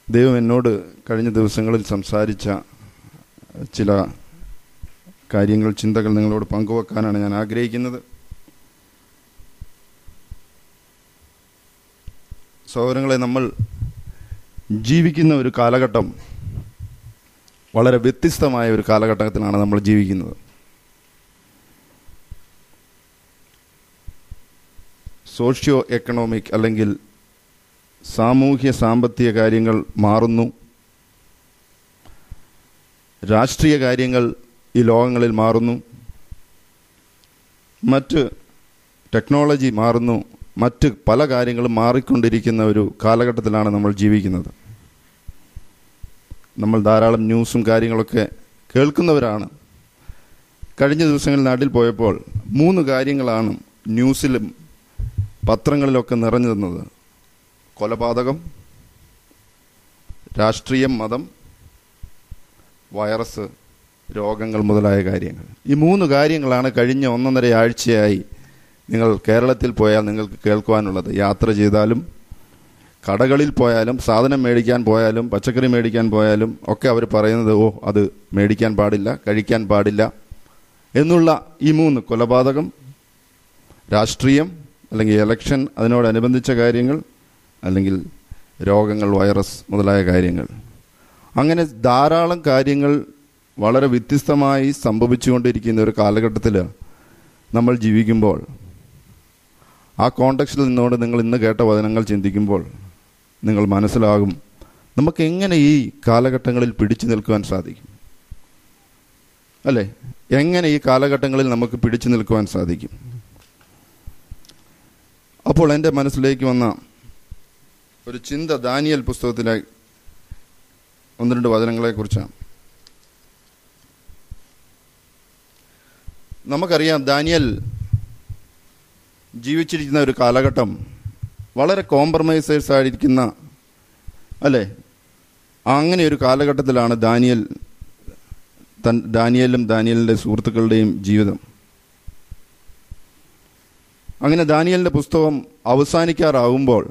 ദൈവം എന്നോട് കഴിഞ്ഞ ദിവസങ്ങളിൽ സംസാരിച്ച ചില കാര്യങ്ങൾ ചിന്തകൾ നിങ്ങളോട് പങ്കുവെക്കാനാണ് ഞാൻ ആഗ്രഹിക്കുന്നത് സഹോദരങ്ങളെ നമ്മൾ ജീവിക്കുന്ന ഒരു കാലഘട്ടം വളരെ വ്യത്യസ്തമായ ഒരു കാലഘട്ടത്തിലാണ് നമ്മൾ ജീവിക്കുന്നത് സോഷ്യോ എക്കണോമിക് അല്ലെങ്കിൽ സാമൂഹ്യ സാമ്പത്തിക കാര്യങ്ങൾ മാറുന്നു രാഷ്ട്രീയ കാര്യങ്ങൾ ഈ ലോകങ്ങളിൽ മാറുന്നു മറ്റ് ടെക്നോളജി മാറുന്നു മറ്റ് പല കാര്യങ്ങളും മാറിക്കൊണ്ടിരിക്കുന്ന ഒരു കാലഘട്ടത്തിലാണ് നമ്മൾ ജീവിക്കുന്നത് നമ്മൾ ധാരാളം ന്യൂസും കാര്യങ്ങളൊക്കെ കേൾക്കുന്നവരാണ് കഴിഞ്ഞ ദിവസങ്ങളിൽ നാട്ടിൽ പോയപ്പോൾ മൂന്ന് കാര്യങ്ങളാണ് ന്യൂസിലും പത്രങ്ങളിലൊക്കെ നിറഞ്ഞു നിന്നത് കൊലപാതകം രാഷ്ട്രീയം മതം വൈറസ് രോഗങ്ങൾ മുതലായ കാര്യങ്ങൾ ഈ മൂന്ന് കാര്യങ്ങളാണ് കഴിഞ്ഞ ഒന്നൊന്നര ആഴ്ചയായി നിങ്ങൾ കേരളത്തിൽ പോയാൽ നിങ്ങൾക്ക് കേൾക്കുവാനുള്ളത് യാത്ര ചെയ്താലും കടകളിൽ പോയാലും സാധനം മേടിക്കാൻ പോയാലും പച്ചക്കറി മേടിക്കാൻ പോയാലും ഒക്കെ അവർ പറയുന്നത് ഓ അത് മേടിക്കാൻ പാടില്ല കഴിക്കാൻ പാടില്ല എന്നുള്ള ഈ മൂന്ന് കൊലപാതകം രാഷ്ട്രീയം അല്ലെങ്കിൽ ഇലക്ഷൻ അതിനോടനുബന്ധിച്ച കാര്യങ്ങൾ അല്ലെങ്കിൽ രോഗങ്ങൾ വൈറസ് മുതലായ കാര്യങ്ങൾ അങ്ങനെ ധാരാളം കാര്യങ്ങൾ വളരെ വ്യത്യസ്തമായി സംഭവിച്ചുകൊണ്ടിരിക്കുന്ന ഒരു കാലഘട്ടത്തിൽ നമ്മൾ ജീവിക്കുമ്പോൾ ആ കോണ്ടക്സ്റ്റിൽ നിന്നുകൊണ്ട് നിങ്ങൾ ഇന്ന് കേട്ട വചനങ്ങൾ ചിന്തിക്കുമ്പോൾ നിങ്ങൾ മനസ്സിലാകും നമുക്ക് എങ്ങനെ ഈ കാലഘട്ടങ്ങളിൽ പിടിച്ചു നിൽക്കുവാൻ സാധിക്കും അല്ലേ എങ്ങനെ ഈ കാലഘട്ടങ്ങളിൽ നമുക്ക് പിടിച്ചു നിൽക്കുവാൻ സാധിക്കും അപ്പോൾ എൻ്റെ മനസ്സിലേക്ക് വന്ന ഒരു ചിന്ത ദാനിയൽ പുസ്തകത്തിലെ ഒന്ന് രണ്ട് വചനങ്ങളെക്കുറിച്ചാണ് നമുക്കറിയാം ദാനിയൽ ജീവിച്ചിരിക്കുന്ന ഒരു കാലഘട്ടം വളരെ കോംപ്രമൈസേഴ്സ് ആയിരിക്കുന്ന അല്ലേ അങ്ങനെ ഒരു കാലഘട്ടത്തിലാണ് ദാനിയൽ തൻ ദാനിയലും ദാനിയലിൻ്റെ സുഹൃത്തുക്കളുടെയും ജീവിതം അങ്ങനെ ദാനിയലിൻ്റെ പുസ്തകം അവസാനിക്കാറാവുമ്പോൾ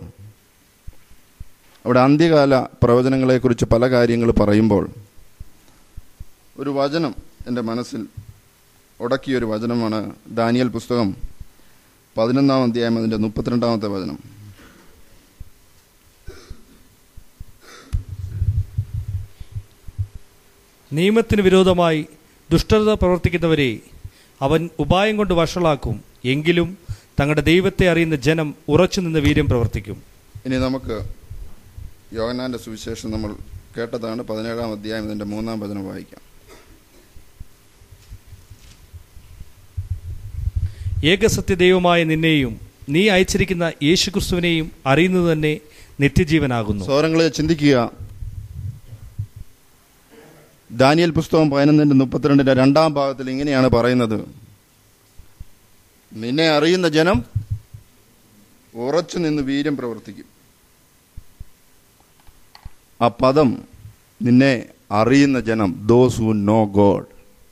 അവിടെ അന്ത്യകാല പ്രവചനങ്ങളെക്കുറിച്ച് പല കാര്യങ്ങൾ പറയുമ്പോൾ ഒരു വചനം എൻ്റെ മനസ്സിൽ ഉടക്കിയൊരു വചനമാണ് ദാനിയൽ പുസ്തകം പതിനൊന്നാം അധ്യായം അതിൻ്റെ മുപ്പത്തിരണ്ടാമത്തെ വചനം നിയമത്തിന് വിരോധമായി ദുഷ്ടത പ്രവർത്തിക്കുന്നവരെ അവൻ ഉപായം കൊണ്ട് വഷളാക്കും എങ്കിലും തങ്ങളുടെ ദൈവത്തെ അറിയുന്ന ജനം ഉറച്ചു നിന്ന് വീര്യം പ്രവർത്തിക്കും ഇനി നമുക്ക് യോഹനാന്റെ സുവിശേഷം നമ്മൾ കേട്ടതാണ് പതിനേഴാം അധ്യായം ഇതിൻ്റെ മൂന്നാം വചനം വായിക്കാം ഏകസത്യ ദൈവമായ നിന്നെയും നീ അയച്ചിരിക്കുന്ന യേശുക്രിസ്തുവിനെയും അറിയുന്നത് തന്നെ നിത്യജീവനാകുന്നു സോരങ്ങളെ ചിന്തിക്കുക ദാനിയൽ പുസ്തകം പതിനൊന്നിൻ്റെ മുപ്പത്തിരണ്ടിൻ്റെ രണ്ടാം ഭാഗത്തിൽ ഇങ്ങനെയാണ് പറയുന്നത് നിന്നെ അറിയുന്ന ജനം ഉറച്ചു നിന്ന് വീര്യം പ്രവർത്തിക്കും ആ പദം നിന്നെ അറിയുന്ന ജനം ദോസ് ഹു നോ ഗോഡ്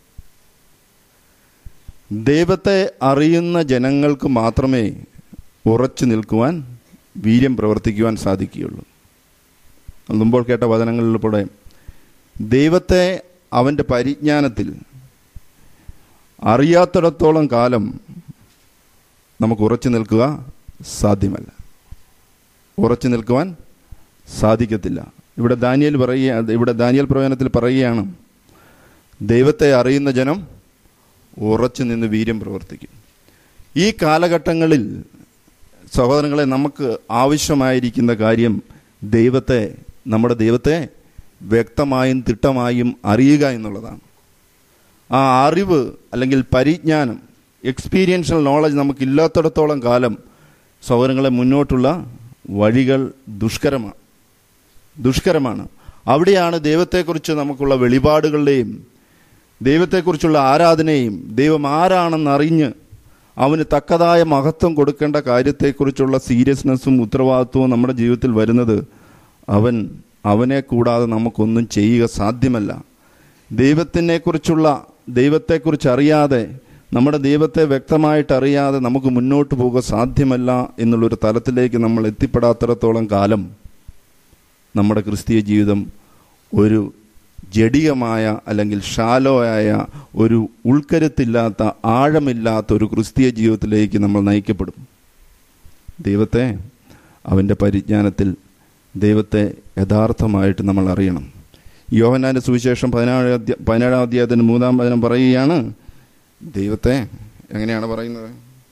ദൈവത്തെ അറിയുന്ന ജനങ്ങൾക്ക് മാത്രമേ ഉറച്ചു നിൽക്കുവാൻ വീര്യം പ്രവർത്തിക്കുവാൻ സാധിക്കുകയുള്ളൂ മുമ്പോൾ കേട്ട വചനങ്ങളിലൂടെ ദൈവത്തെ അവൻ്റെ പരിജ്ഞാനത്തിൽ അറിയാത്തിടത്തോളം കാലം നമുക്ക് ഉറച്ചു നിൽക്കുക സാധ്യമല്ല ഉറച്ചു നിൽക്കുവാൻ സാധിക്കത്തില്ല ഇവിടെ ദാനിയൽ പറയുക ഇവിടെ ദാനിയൽ പ്രവചനത്തിൽ പറയുകയാണ് ദൈവത്തെ അറിയുന്ന ജനം ഉറച്ചു നിന്ന് വീര്യം പ്രവർത്തിക്കും ഈ കാലഘട്ടങ്ങളിൽ സഹോദരങ്ങളെ നമുക്ക് ആവശ്യമായിരിക്കുന്ന കാര്യം ദൈവത്തെ നമ്മുടെ ദൈവത്തെ വ്യക്തമായും തിട്ടമായും അറിയുക എന്നുള്ളതാണ് ആ അറിവ് അല്ലെങ്കിൽ പരിജ്ഞാനം എക്സ്പീരിയൻഷ്യൽ നോളജ് നമുക്കില്ലാത്തിടത്തോളം കാലം സഹോദരങ്ങളെ മുന്നോട്ടുള്ള വഴികൾ ദുഷ്കരമാണ് ദുഷ്കരമാണ് അവിടെയാണ് ദൈവത്തെക്കുറിച്ച് നമുക്കുള്ള വെളിപാടുകളുടെയും ദൈവത്തെക്കുറിച്ചുള്ള ആരാധനയും ദൈവം ആരാണെന്നറിഞ്ഞ് അവന് തക്കതായ മഹത്വം കൊടുക്കേണ്ട കാര്യത്തെക്കുറിച്ചുള്ള സീരിയസ്നെസ്സും ഉത്തരവാദിത്വവും നമ്മുടെ ജീവിതത്തിൽ വരുന്നത് അവൻ അവനെ കൂടാതെ നമുക്കൊന്നും ചെയ്യുക സാധ്യമല്ല ദൈവത്തിനെക്കുറിച്ചുള്ള ദൈവത്തെക്കുറിച്ച് അറിയാതെ നമ്മുടെ ദൈവത്തെ വ്യക്തമായിട്ട് അറിയാതെ നമുക്ക് മുന്നോട്ട് പോകുക സാധ്യമല്ല എന്നുള്ളൊരു തലത്തിലേക്ക് നമ്മൾ എത്തിപ്പെടാത്തിടത്തോളം കാലം നമ്മുടെ ക്രിസ്തീയ ജീവിതം ഒരു ജഡികമായ അല്ലെങ്കിൽ ഷാലോയായ ഒരു ഉൾക്കരുത്തില്ലാത്ത ആഴമില്ലാത്ത ഒരു ക്രിസ്തീയ ജീവിതത്തിലേക്ക് നമ്മൾ നയിക്കപ്പെടും ദൈവത്തെ അവൻ്റെ പരിജ്ഞാനത്തിൽ ദൈവത്തെ യഥാർത്ഥമായിട്ട് നമ്മൾ അറിയണം യോഹനാന്റെ സുവിശേഷം പതിനാറ് അധ്യ- പതിനേഴാം അധ്യായത്തിന് മൂന്നാം വചനം പറയുകയാണ് ദൈവത്തെ എങ്ങനെയാണ് പറയുന്നത്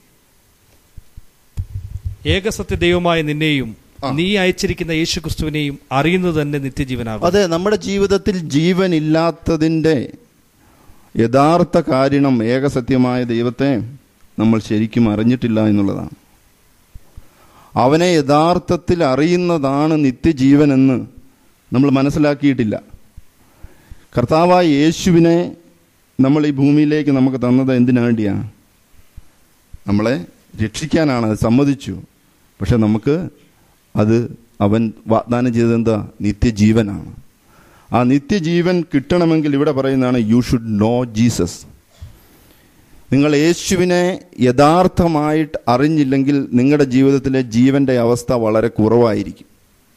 ഏകസത്യ ദൈവമായ നിന്നെയും ആ. നീ അയച്ചിരിക്കുന്ന യേശു ക്രിസ്തുവിനെയും അറിയുന്നത് തന്നെ നിത്യജീവനാകും അതെ നമ്മുടെ ജീവിതത്തിൽ ജീവൻ ഇല്ലാത്തതിൻ്റെ യഥാർത്ഥ കാരണം ഏകസത്യമായ ദൈവത്തെ നമ്മൾ ശരിക്കും അറിഞ്ഞിട്ടില്ല എന്നുള്ളതാണ് അവനെ യഥാർത്ഥത്തിൽ അറിയുന്നതാണ് നിത്യജീവനെന്ന് നമ്മൾ മനസ്സിലാക്കിയിട്ടില്ല കർത്താവായ യേശുവിനെ നമ്മൾ ഈ ഭൂമിയിലേക്ക് നമുക്ക് തന്നത് എന്തിനു വേണ്ടിയാണ് നമ്മളെ രക്ഷിക്കാനാണ് അത് സമ്മതിച്ചു പക്ഷെ നമുക്ക് അത് അവൻ വാഗ്ദാനം ചെയ്തത് എന്താ നിത്യജീവനാണ് ആ നിത്യജീവൻ കിട്ടണമെങ്കിൽ ഇവിടെ പറയുന്നതാണ് യു ഷുഡ് നോ ജീസസ് നിങ്ങൾ യേശുവിനെ യഥാർത്ഥമായിട്ട് അറിഞ്ഞില്ലെങ്കിൽ നിങ്ങളുടെ ജീവിതത്തിലെ ജീവന്റെ അവസ്ഥ വളരെ കുറവായിരിക്കും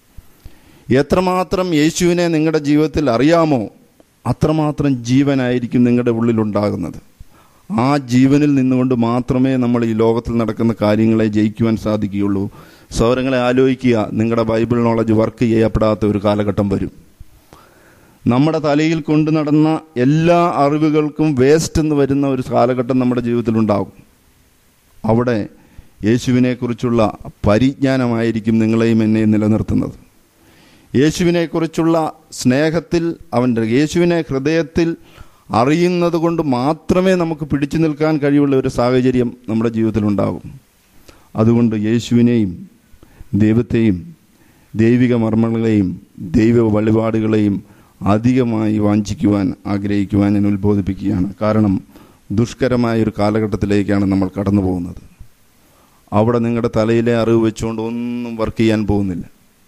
എത്രമാത്രം യേശുവിനെ നിങ്ങളുടെ ജീവിതത്തിൽ അറിയാമോ അത്രമാത്രം ജീവനായിരിക്കും നിങ്ങളുടെ ഉള്ളിലുണ്ടാകുന്നത് ആ ജീവനിൽ നിന്നുകൊണ്ട് മാത്രമേ നമ്മൾ ഈ ലോകത്തിൽ നടക്കുന്ന കാര്യങ്ങളെ ജയിക്കുവാൻ സാധിക്കുകയുള്ളൂ സൗരങ്ങളെ ആലോചിക്കുക നിങ്ങളുടെ ബൈബിൾ നോളജ് വർക്ക് ചെയ്യപ്പെടാത്ത ഒരു കാലഘട്ടം വരും നമ്മുടെ തലയിൽ കൊണ്ടു നടന്ന എല്ലാ അറിവുകൾക്കും വേസ്റ്റ് എന്ന് വരുന്ന ഒരു കാലഘട്ടം നമ്മുടെ ജീവിതത്തിൽ ഉണ്ടാകും അവിടെ യേശുവിനെക്കുറിച്ചുള്ള പരിജ്ഞാനമായിരിക്കും നിങ്ങളെയും എന്നെയും നിലനിർത്തുന്നത് യേശുവിനെക്കുറിച്ചുള്ള സ്നേഹത്തിൽ അവൻ്റെ യേശുവിനെ ഹൃദയത്തിൽ അറിയുന്നത് കൊണ്ട് മാത്രമേ നമുക്ക് പിടിച്ചു നിൽക്കാൻ കഴിയുള്ള ഒരു സാഹചര്യം നമ്മുടെ ജീവിതത്തിൽ ഉണ്ടാകും അതുകൊണ്ട് യേശുവിനെയും ദൈവത്തെയും ദൈവിക മർമ്മങ്ങളെയും ദൈവ വഴിപാടുകളെയും അധികമായി വാഞ്ചിക്കുവാൻ ആഗ്രഹിക്കുവാൻ ഞാൻ ഉത്ബോധിപ്പിക്കുകയാണ് കാരണം ദുഷ്കരമായ ഒരു കാലഘട്ടത്തിലേക്കാണ് നമ്മൾ കടന്നു പോകുന്നത് അവിടെ നിങ്ങളുടെ തലയിലെ അറിവ് വെച്ചുകൊണ്ട് ഒന്നും വർക്ക് ചെയ്യാൻ പോകുന്നില്ല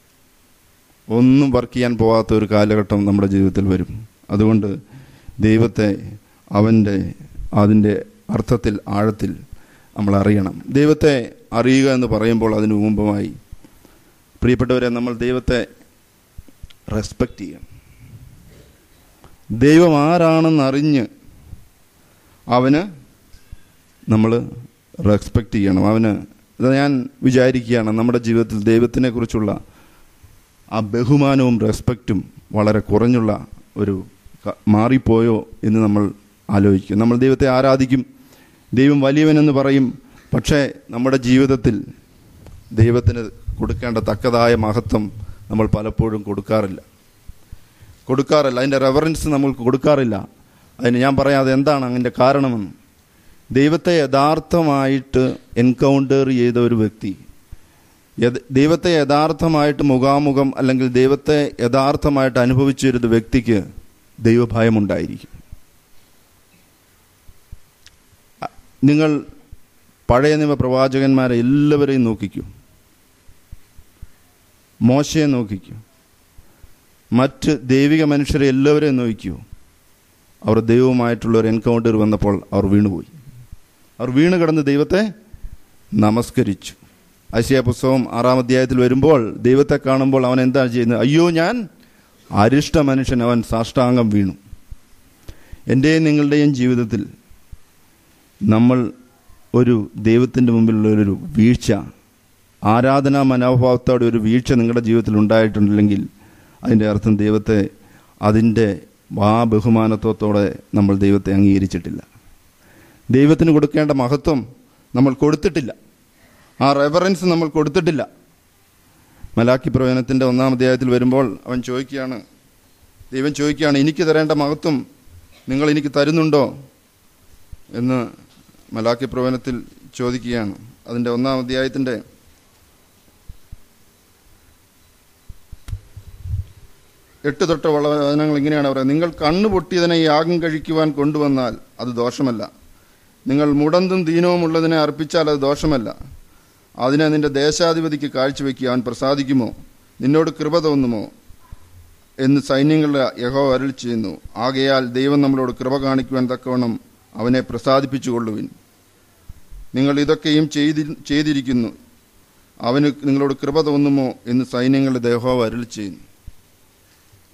ഒന്നും വർക്ക് ചെയ്യാൻ പോകാത്ത ഒരു കാലഘട്ടം നമ്മുടെ ജീവിതത്തിൽ വരും അതുകൊണ്ട് ദൈവത്തെ അവൻ്റെ അതിൻ്റെ അർത്ഥത്തിൽ ആഴത്തിൽ നമ്മൾ അറിയണം ദൈവത്തെ അറിയുക എന്ന് പറയുമ്പോൾ അതിനു മുമ്പുമായി പ്രിയപ്പെട്ടവരെ നമ്മൾ ദൈവത്തെ റെസ്പെക്റ്റ് ചെയ്യണം ദൈവം ആരാണെന്ന് അറിഞ്ഞ് അവന് നമ്മൾ റെസ്പെക്റ്റ് ചെയ്യണം അവന് ഇത് ഞാൻ വിചാരിക്കുകയാണ് നമ്മുടെ ജീവിതത്തിൽ ദൈവത്തിനെ കുറിച്ചുള്ള ആ ബഹുമാനവും റെസ്പെക്റ്റും വളരെ കുറഞ്ഞുള്ള ഒരു ക- മാറിപ്പോയോ എന്ന് നമ്മൾ ആലോചിക്കും നമ്മൾ ദൈവത്തെ ആരാധിക്കും ദൈവം വലിയവനെന്ന് പറയും പക്ഷേ നമ്മുടെ ജീവിതത്തിൽ ദൈവത്തിന് കൊടുക്കേണ്ട തക്കതായ മഹത്വം നമ്മൾ പലപ്പോഴും കൊടുക്കാറില്ല കൊടുക്കാറില്ല അതിൻ്റെ റെഫറൻസ് നമ്മൾ കൊടുക്കാറില്ല അതിന് ഞാൻ പറയാം അതെന്താണ് അതിൻ്റെ കാരണമെന്ന് ദൈവത്തെ യഥാർത്ഥമായിട്ട് എൻകൗണ്ടർ ചെയ്ത ഒരു വ്യക്തി യഥ- ദൈവത്തെ യഥാർത്ഥമായിട്ട് മുഖാമുഖം അല്ലെങ്കിൽ ദൈവത്തെ യഥാർത്ഥമായിട്ട് അനുഭവിച്ചിരുന്ന വ്യക്തിക്ക് ദൈവഭയമുണ്ടായിരിക്കും അ- നിങ്ങൾ പഴയ നിയമ പ്രവാചകന്മാരെ എല്ലാവരെയും നോക്കിക്കൂ മോശയെ നോക്കിക്കൂ മറ്റ് ദൈവിക മനുഷ്യരെ എല്ലാവരെയും നോക്കിക്കൂ അവർ ദൈവവുമായിട്ടുള്ള ഒരു എൻകൗണ്ടർ വന്നപ്പോൾ അവർ വീണുപോയി അവർ വീണ് കിടന്ന് ദൈവത്തെ നമസ്കരിച്ചു അശയ പുസ്തകം ആറാം അധ്യായത്തിൽ വരുമ്പോൾ ദൈവത്തെ കാണുമ്പോൾ അവൻ എന്താ ചെയ്യുന്നത് അയ്യോ ഞാൻ അരിഷ്ട മനുഷ്യൻ അവൻ സാഷ്ടാംഗം വീണു എൻ്റെയും നിങ്ങളുടെയും ജീവിതത്തിൽ നമ്മൾ ഒരു ദൈവത്തിൻ്റെ മുമ്പിലുള്ള ഒരു വീഴ്ച ആരാധനാ മനോഭാവത്തോടെ ഒരു വീഴ്ച നിങ്ങളുടെ ജീവിതത്തിൽ ഉണ്ടായിട്ടുണ്ടെങ്കിൽ അതിൻ്റെ അർത്ഥം ദൈവത്തെ അതിൻ്റെ ആ ബഹുമാനത്വത്തോടെ നമ്മൾ ദൈവത്തെ അംഗീകരിച്ചിട്ടില്ല ദൈവത്തിന് കൊടുക്കേണ്ട മഹത്വം നമ്മൾ കൊടുത്തിട്ടില്ല ആ റെഫറൻസ് നമ്മൾ കൊടുത്തിട്ടില്ല മലാക്കി പ്രവചനത്തിൻ്റെ ഒന്നാം അധ്യായത്തിൽ വരുമ്പോൾ അവൻ ചോദിക്കുകയാണ് ദൈവം ചോദിക്കുകയാണ് എനിക്ക് തരേണ്ട മഹത്വം നിങ്ങൾ എനിക്ക് തരുന്നുണ്ടോ എന്ന് മലാക്കി പ്രവചനത്തിൽ ചോദിക്കുകയാണ് അതിൻ്റെ ഒന്നാം അധ്യായത്തിൻ്റെ എട്ട് തൊട്ട് വചനങ്ങൾ ഇങ്ങനെയാണ് പറയുന്നത് നിങ്ങൾ കണ്ണു പൊട്ടിയതിനെ യാഗം കഴിക്കുവാൻ കൊണ്ടുവന്നാൽ അത് ദോഷമല്ല നിങ്ങൾ മുടന്തും ദീനവും ഉള്ളതിനെ അർപ്പിച്ചാൽ അത് ദോഷമല്ല അതിനെ നിന്റെ ദേശാധിപതിക്ക് കാഴ്ചവെക്കുക അവൻ പ്രസാദിക്കുമോ നിന്നോട് കൃപ തോന്നുമോ എന്ന് സൈന്യങ്ങളുടെ യഹോ അരുൾ ചെയ്യുന്നു ആകയാൽ ദൈവം നമ്മളോട് കൃപ കാണിക്കുവാൻ തക്കവണ്ണം അവനെ പ്രസാദിപ്പിച്ചുകൊള്ളുവിൻ നിങ്ങൾ ഇതൊക്കെയും ചെയ്തി ചെയ്തിരിക്കുന്നു അവന് നിങ്ങളോട് കൃപ തോന്നുമോ എന്ന് സൈന്യങ്ങളുടെ ദേഹോ അരുൾ ചെയ്യുന്നു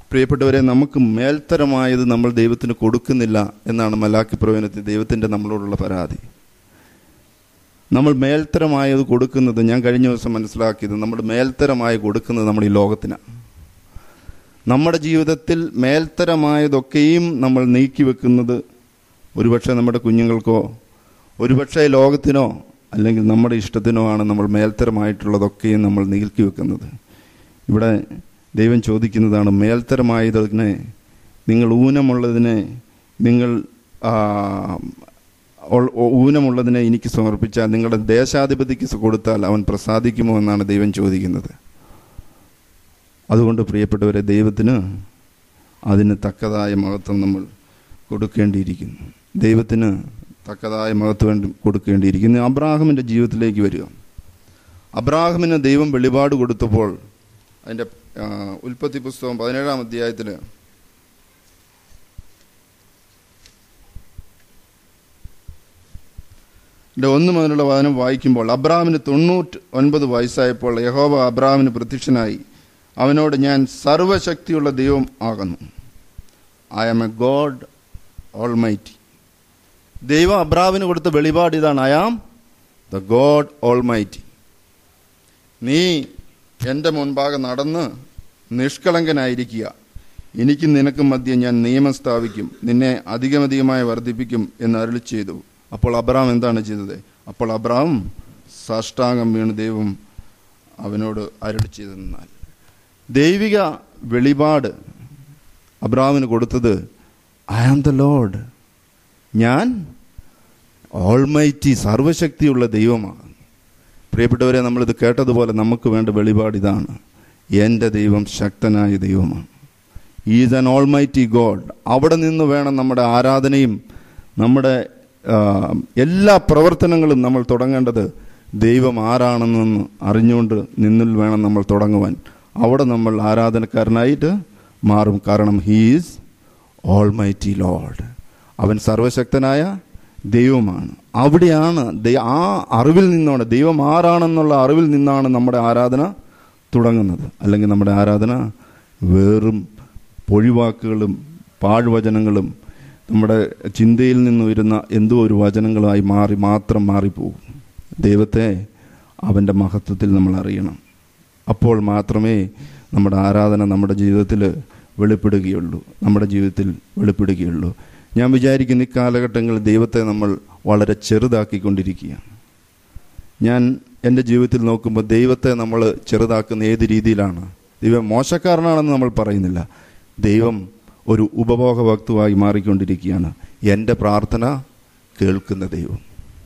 പ്രിയപ്പെട്ടവരെ നമുക്ക് മേൽത്തരമായത് നമ്മൾ ദൈവത്തിന് കൊടുക്കുന്നില്ല എന്നാണ് മലാക്കി പ്രവചനത്തിൽ ദൈവത്തിൻ്റെ നമ്മളോടുള്ള പരാതി നമ്മൾ മേൽത്തരമായത് കൊടുക്കുന്നത് ഞാൻ കഴിഞ്ഞ ദിവസം മനസ്സിലാക്കിയത് നമ്മൾ മേൽത്തരമായി കൊടുക്കുന്നത് നമ്മൾ ഈ ലോകത്തിനാണ് നമ്മുടെ ജീവിതത്തിൽ മേൽത്തരമായതൊക്കെയും നമ്മൾ നീക്കി വെക്കുന്നത് ഒരുപക്ഷെ നമ്മുടെ കുഞ്ഞുങ്ങൾക്കോ ഒരുപക്ഷെ ലോകത്തിനോ അല്ലെങ്കിൽ നമ്മുടെ ഇഷ്ടത്തിനോ ആണ് നമ്മൾ മേൽത്തരമായിട്ടുള്ളതൊക്കെയും നമ്മൾ നീക്കി വെക്കുന്നത് ഇവിടെ ദൈവം ചോദിക്കുന്നതാണ് മേൽത്തരമായതിനെ നിങ്ങൾ ഊനമുള്ളതിനെ നിങ്ങൾ ആ, ഉൾ- ഊനമുള്ളതിനെ എനിക്ക് സമർപ്പിച്ചാൽ നിങ്ങളുടെ ദേശാധിപതിക്ക് കൊടുത്താൽ അവൻ പ്രസാദിക്കുമോ എന്നാണ് ദൈവം ചോദിക്കുന്നത് അതുകൊണ്ട് പ്രിയപ്പെട്ടവരെ ദൈവത്തിന് അതിന് തക്കതായ മഹത്വം നമ്മൾ കൊടുക്കേണ്ടിയിരിക്കുന്നു ദൈവത്തിന് തക്കതായ മഹത്വം വേണ്ടി കൊടുക്കേണ്ടിയിരിക്കുന്നു അബ്രാഹമിൻ്റെ ജീവിതത്തിലേക്ക് വരിക അബ്രാഹമിന് ദൈവം വെളിപാട് കൊടുത്തപ്പോൾ അതിൻ്റെ ആ, ഉൽപ്പത്തി പുസ്തകം പതിനേഴാം അധ്യായത്തിൽ ന്റെ ഒന്ന് മുതലുള്ള വചനം വായിക്കുമ്പോൾ അബ്രാമിന് തൊണ്ണൂറ്റ് ഒൻപത് വയസ്സായപ്പോൾ യഹോവ അബ്രാമിന് പ്രത്യക്ഷനായി അവനോട് ഞാൻ സർവശക്തിയുള്ള ദൈവം ആകുന്നു I am a God almighty ദൈവം അബ്രാമിന് കൊടുത്ത വെളിപാട് ഇതാണ് I am the God almighty നീ എൻ്റെ മുൻപാകെ നടന്ന് നിഷ്കളങ്കനായിരിക്കുക എനിക്ക് നിനക്ക് മധ്യം ഞാൻ നിയമം സ്ഥാപിക്കും നിന്നെ അധികമധികമായി വർദ്ധിപ്പിക്കും എന്ന് അരുളി ചെയ്തു അപ്പോൾ അബ്രാം എന്താണ് ചെയ്തത് അപ്പോൾ അബ്രാം സാഷ്ടാംഗം വീണ് ദൈവം അവനോട് അരുളി ചെയ്തെന്നാൽ ദൈവിക വെളിപാട് അബ്രാമിന് കൊടുത്തത് ഐ ആം ദ ലോഡ് ഞാൻ ഓൾമൈറ്റി സർവശക്തിയുള്ള ദൈവമാണ് പ്രിയപ്പെട്ടവരെ നമ്മളിത് കേട്ടതുപോലെ നമുക്ക് വേണ്ട വെളിപാട് ഇതാണ് എൻ്റെ ദൈവം ശക്തനായ ദൈവമാണ് ഈസ് ആൻ ഓൾമൈറ്റി ഗോഡ് അവിടെ നിന്ന് വേണം നമ്മുടെ ആരാധനയും നമ്മുടെ ആ, എല്ലാ പ്രവർത്തനങ്ങളും നമ്മൾ തുടങ്ങേണ്ടത് ദൈവം ആരാണെന്നൊന്ന് അറിഞ്ഞുകൊണ്ട് നിന്നിൽ വേണം നമ്മൾ തുടങ്ങുവാൻ അവിടെ നമ്മൾ ആരാധനക്കാരനായിട്ട് മാറും കാരണം ഹീസ് ഓൾമൈറ്റി ലോഡ് അവൻ സർവശക്തനായ ദൈവമാണ് അവിടെയാണ് ദൈ- ആ അറിവിൽ നിന്നാണ് ദൈവം ആരാണെന്നുള്ള അറിവിൽ നിന്നാണ് നമ്മുടെ ആരാധന തുടങ്ങുന്നത് അല്ലെങ്കിൽ നമ്മുടെ ആരാധന വെറും പൊഴിവാക്കുകളും പാഴ്വചനങ്ങളും നമ്മുടെ ചിന്തയിൽ നിന്ന് വരുന്ന എന്തോ ഒരു വചനങ്ങളായി മാറി മാത്രം മാറിപ്പോകും ദൈവത്തെ അവൻ്റെ മഹത്വത്തിൽ നമ്മൾ അറിയണം അപ്പോൾ മാത്രമേ നമ്മുടെ ആരാധന നമ്മുടെ ജീവിതത്തിൽ വെളിപ്പെടുകയുള്ളൂ നമ്മുടെ ജീവിതത്തിൽ വെളിപ്പെടുകയുള്ളൂ ഞാൻ വിചാരിക്കുന്ന ഈ കാലഘട്ടങ്ങളിൽ ദൈവത്തെ നമ്മൾ വളരെ ചെറുതാക്കിക്കൊണ്ടിരിക്കുകയാണ് ഞാൻ എൻ്റെ ജീവിതത്തിൽ നോക്കുമ്പോൾ ദൈവത്തെ നമ്മൾ ചെറുതാക്കുന്ന ഏത് രീതിയിലാണ് ദൈവം മോശക്കാരനാണെന്ന് നമ്മൾ പറയുന്നില്ല ദൈവം ഒരു ഉപഭോഗ വക്തുവായി മാറിക്കൊണ്ടിരിക്കുകയാണ് എൻ്റെ പ്രാർത്ഥന കേൾക്കുന്ന ദൈവം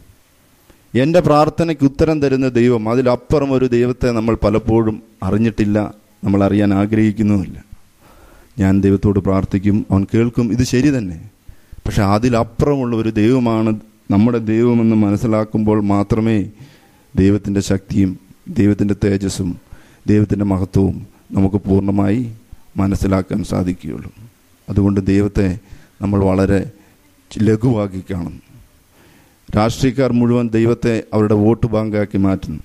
എൻ്റെ പ്രാർത്ഥനയ്ക്ക് ഉത്തരം തരുന്ന ദൈവം അതിലപ്പുറം ഒരു ദൈവത്തെ നമ്മൾ പലപ്പോഴും അറിഞ്ഞിട്ടില്ല നമ്മൾ അറിയാൻ ആഗ്രഹിക്കുന്നുമില്ല ഞാൻ ദൈവത്തോട് പ്രാർത്ഥിക്കും അവൻ കേൾക്കും ഇത് ശരി തന്നെ പക്ഷെ അതിലപ്പുറമുള്ള ഒരു ദൈവമാണ് നമ്മുടെ ദൈവമെന്ന് മനസ്സിലാക്കുമ്പോൾ മാത്രമേ ദൈവത്തിൻ്റെ ശക്തിയും ദൈവത്തിൻ്റെ തേജസ്സും ദൈവത്തിൻ്റെ മഹത്വവും നമുക്ക് പൂർണ്ണമായി മനസ്സിലാക്കാൻ സാധിക്കുകയുള്ളൂ അതുകൊണ്ട് ദൈവത്തെ നമ്മൾ വളരെ ലഘുവാക്കി കാണും രാഷ്ട്രീയക്കാർ മുഴുവൻ ദൈവത്തെ അവരുടെ വോട്ട് ബാങ്കാക്കി മാറ്റുന്നു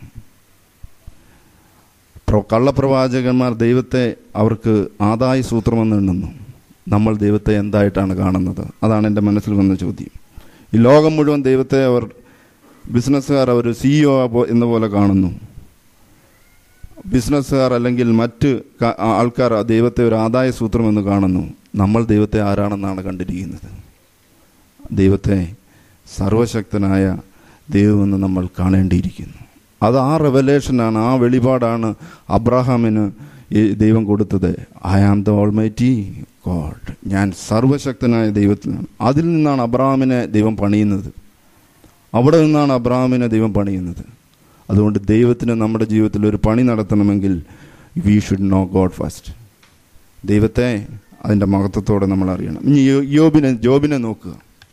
പ്ര- കള്ളപ്രവാചകന്മാർ ദൈവത്തെ അവർക്ക് ആദായ സൂത്രമെന്ന് എണ്ണുന്നു നമ്മൾ ദൈവത്തെ എന്തായിട്ടാണ് കാണുന്നത് അതാണ് എൻ്റെ മനസ്സിൽ വന്ന ചോദ്യം ഈ ലോകം മുഴുവൻ ദൈവത്തെ അവർ ബിസിനസ്സുകാർ അവർ സിഇഒ എന്ന പോലെ കാണുന്നു ബിസിനസ്സുകാർ അല്ലെങ്കിൽ മറ്റ് ക- ആൾക്കാർ ആ ദൈവത്തെ ഒരു ആദായ സൂത്രമെന്ന് കാണുന്നു നമ്മൾ ദൈവത്തെ ആരാണെന്നാണ് കണ്ടിരിക്കുന്നത് ദൈവത്തെ സർവശക്തനായ ദൈവമെന്ന് നമ്മൾ കാണേണ്ടിയിരിക്കുന്നു അത് ആ റെവലേഷനാണ് ആ വെളിപാടാണ് അബ്രഹാമിന് ഈ ദൈവം കൊടുത്തത് I am the almighty God ഞാൻ സർവശക്തനായ ദൈവത്തിനാണ് അതിൽ നിന്നാണ് അബ്രഹാമിനെ ദൈവം പണിയുന്നത് അവിടെ നിന്നാണ് അബ്രഹാമിനെ ദൈവം പണിയുന്നത് അതുകൊണ്ട് ദൈവത്തിന് നമ്മുടെ ജീവിതത്തിൽ ഒരു പണി നടത്തണമെങ്കിൽ we should know God first ദൈവത്തെ അതിൻ്റെ മഹത്വത്തോടെ നമ്മൾ അറിയണം ഇനി യോ- യോബിനെ ജോബിനെ നോക്കുക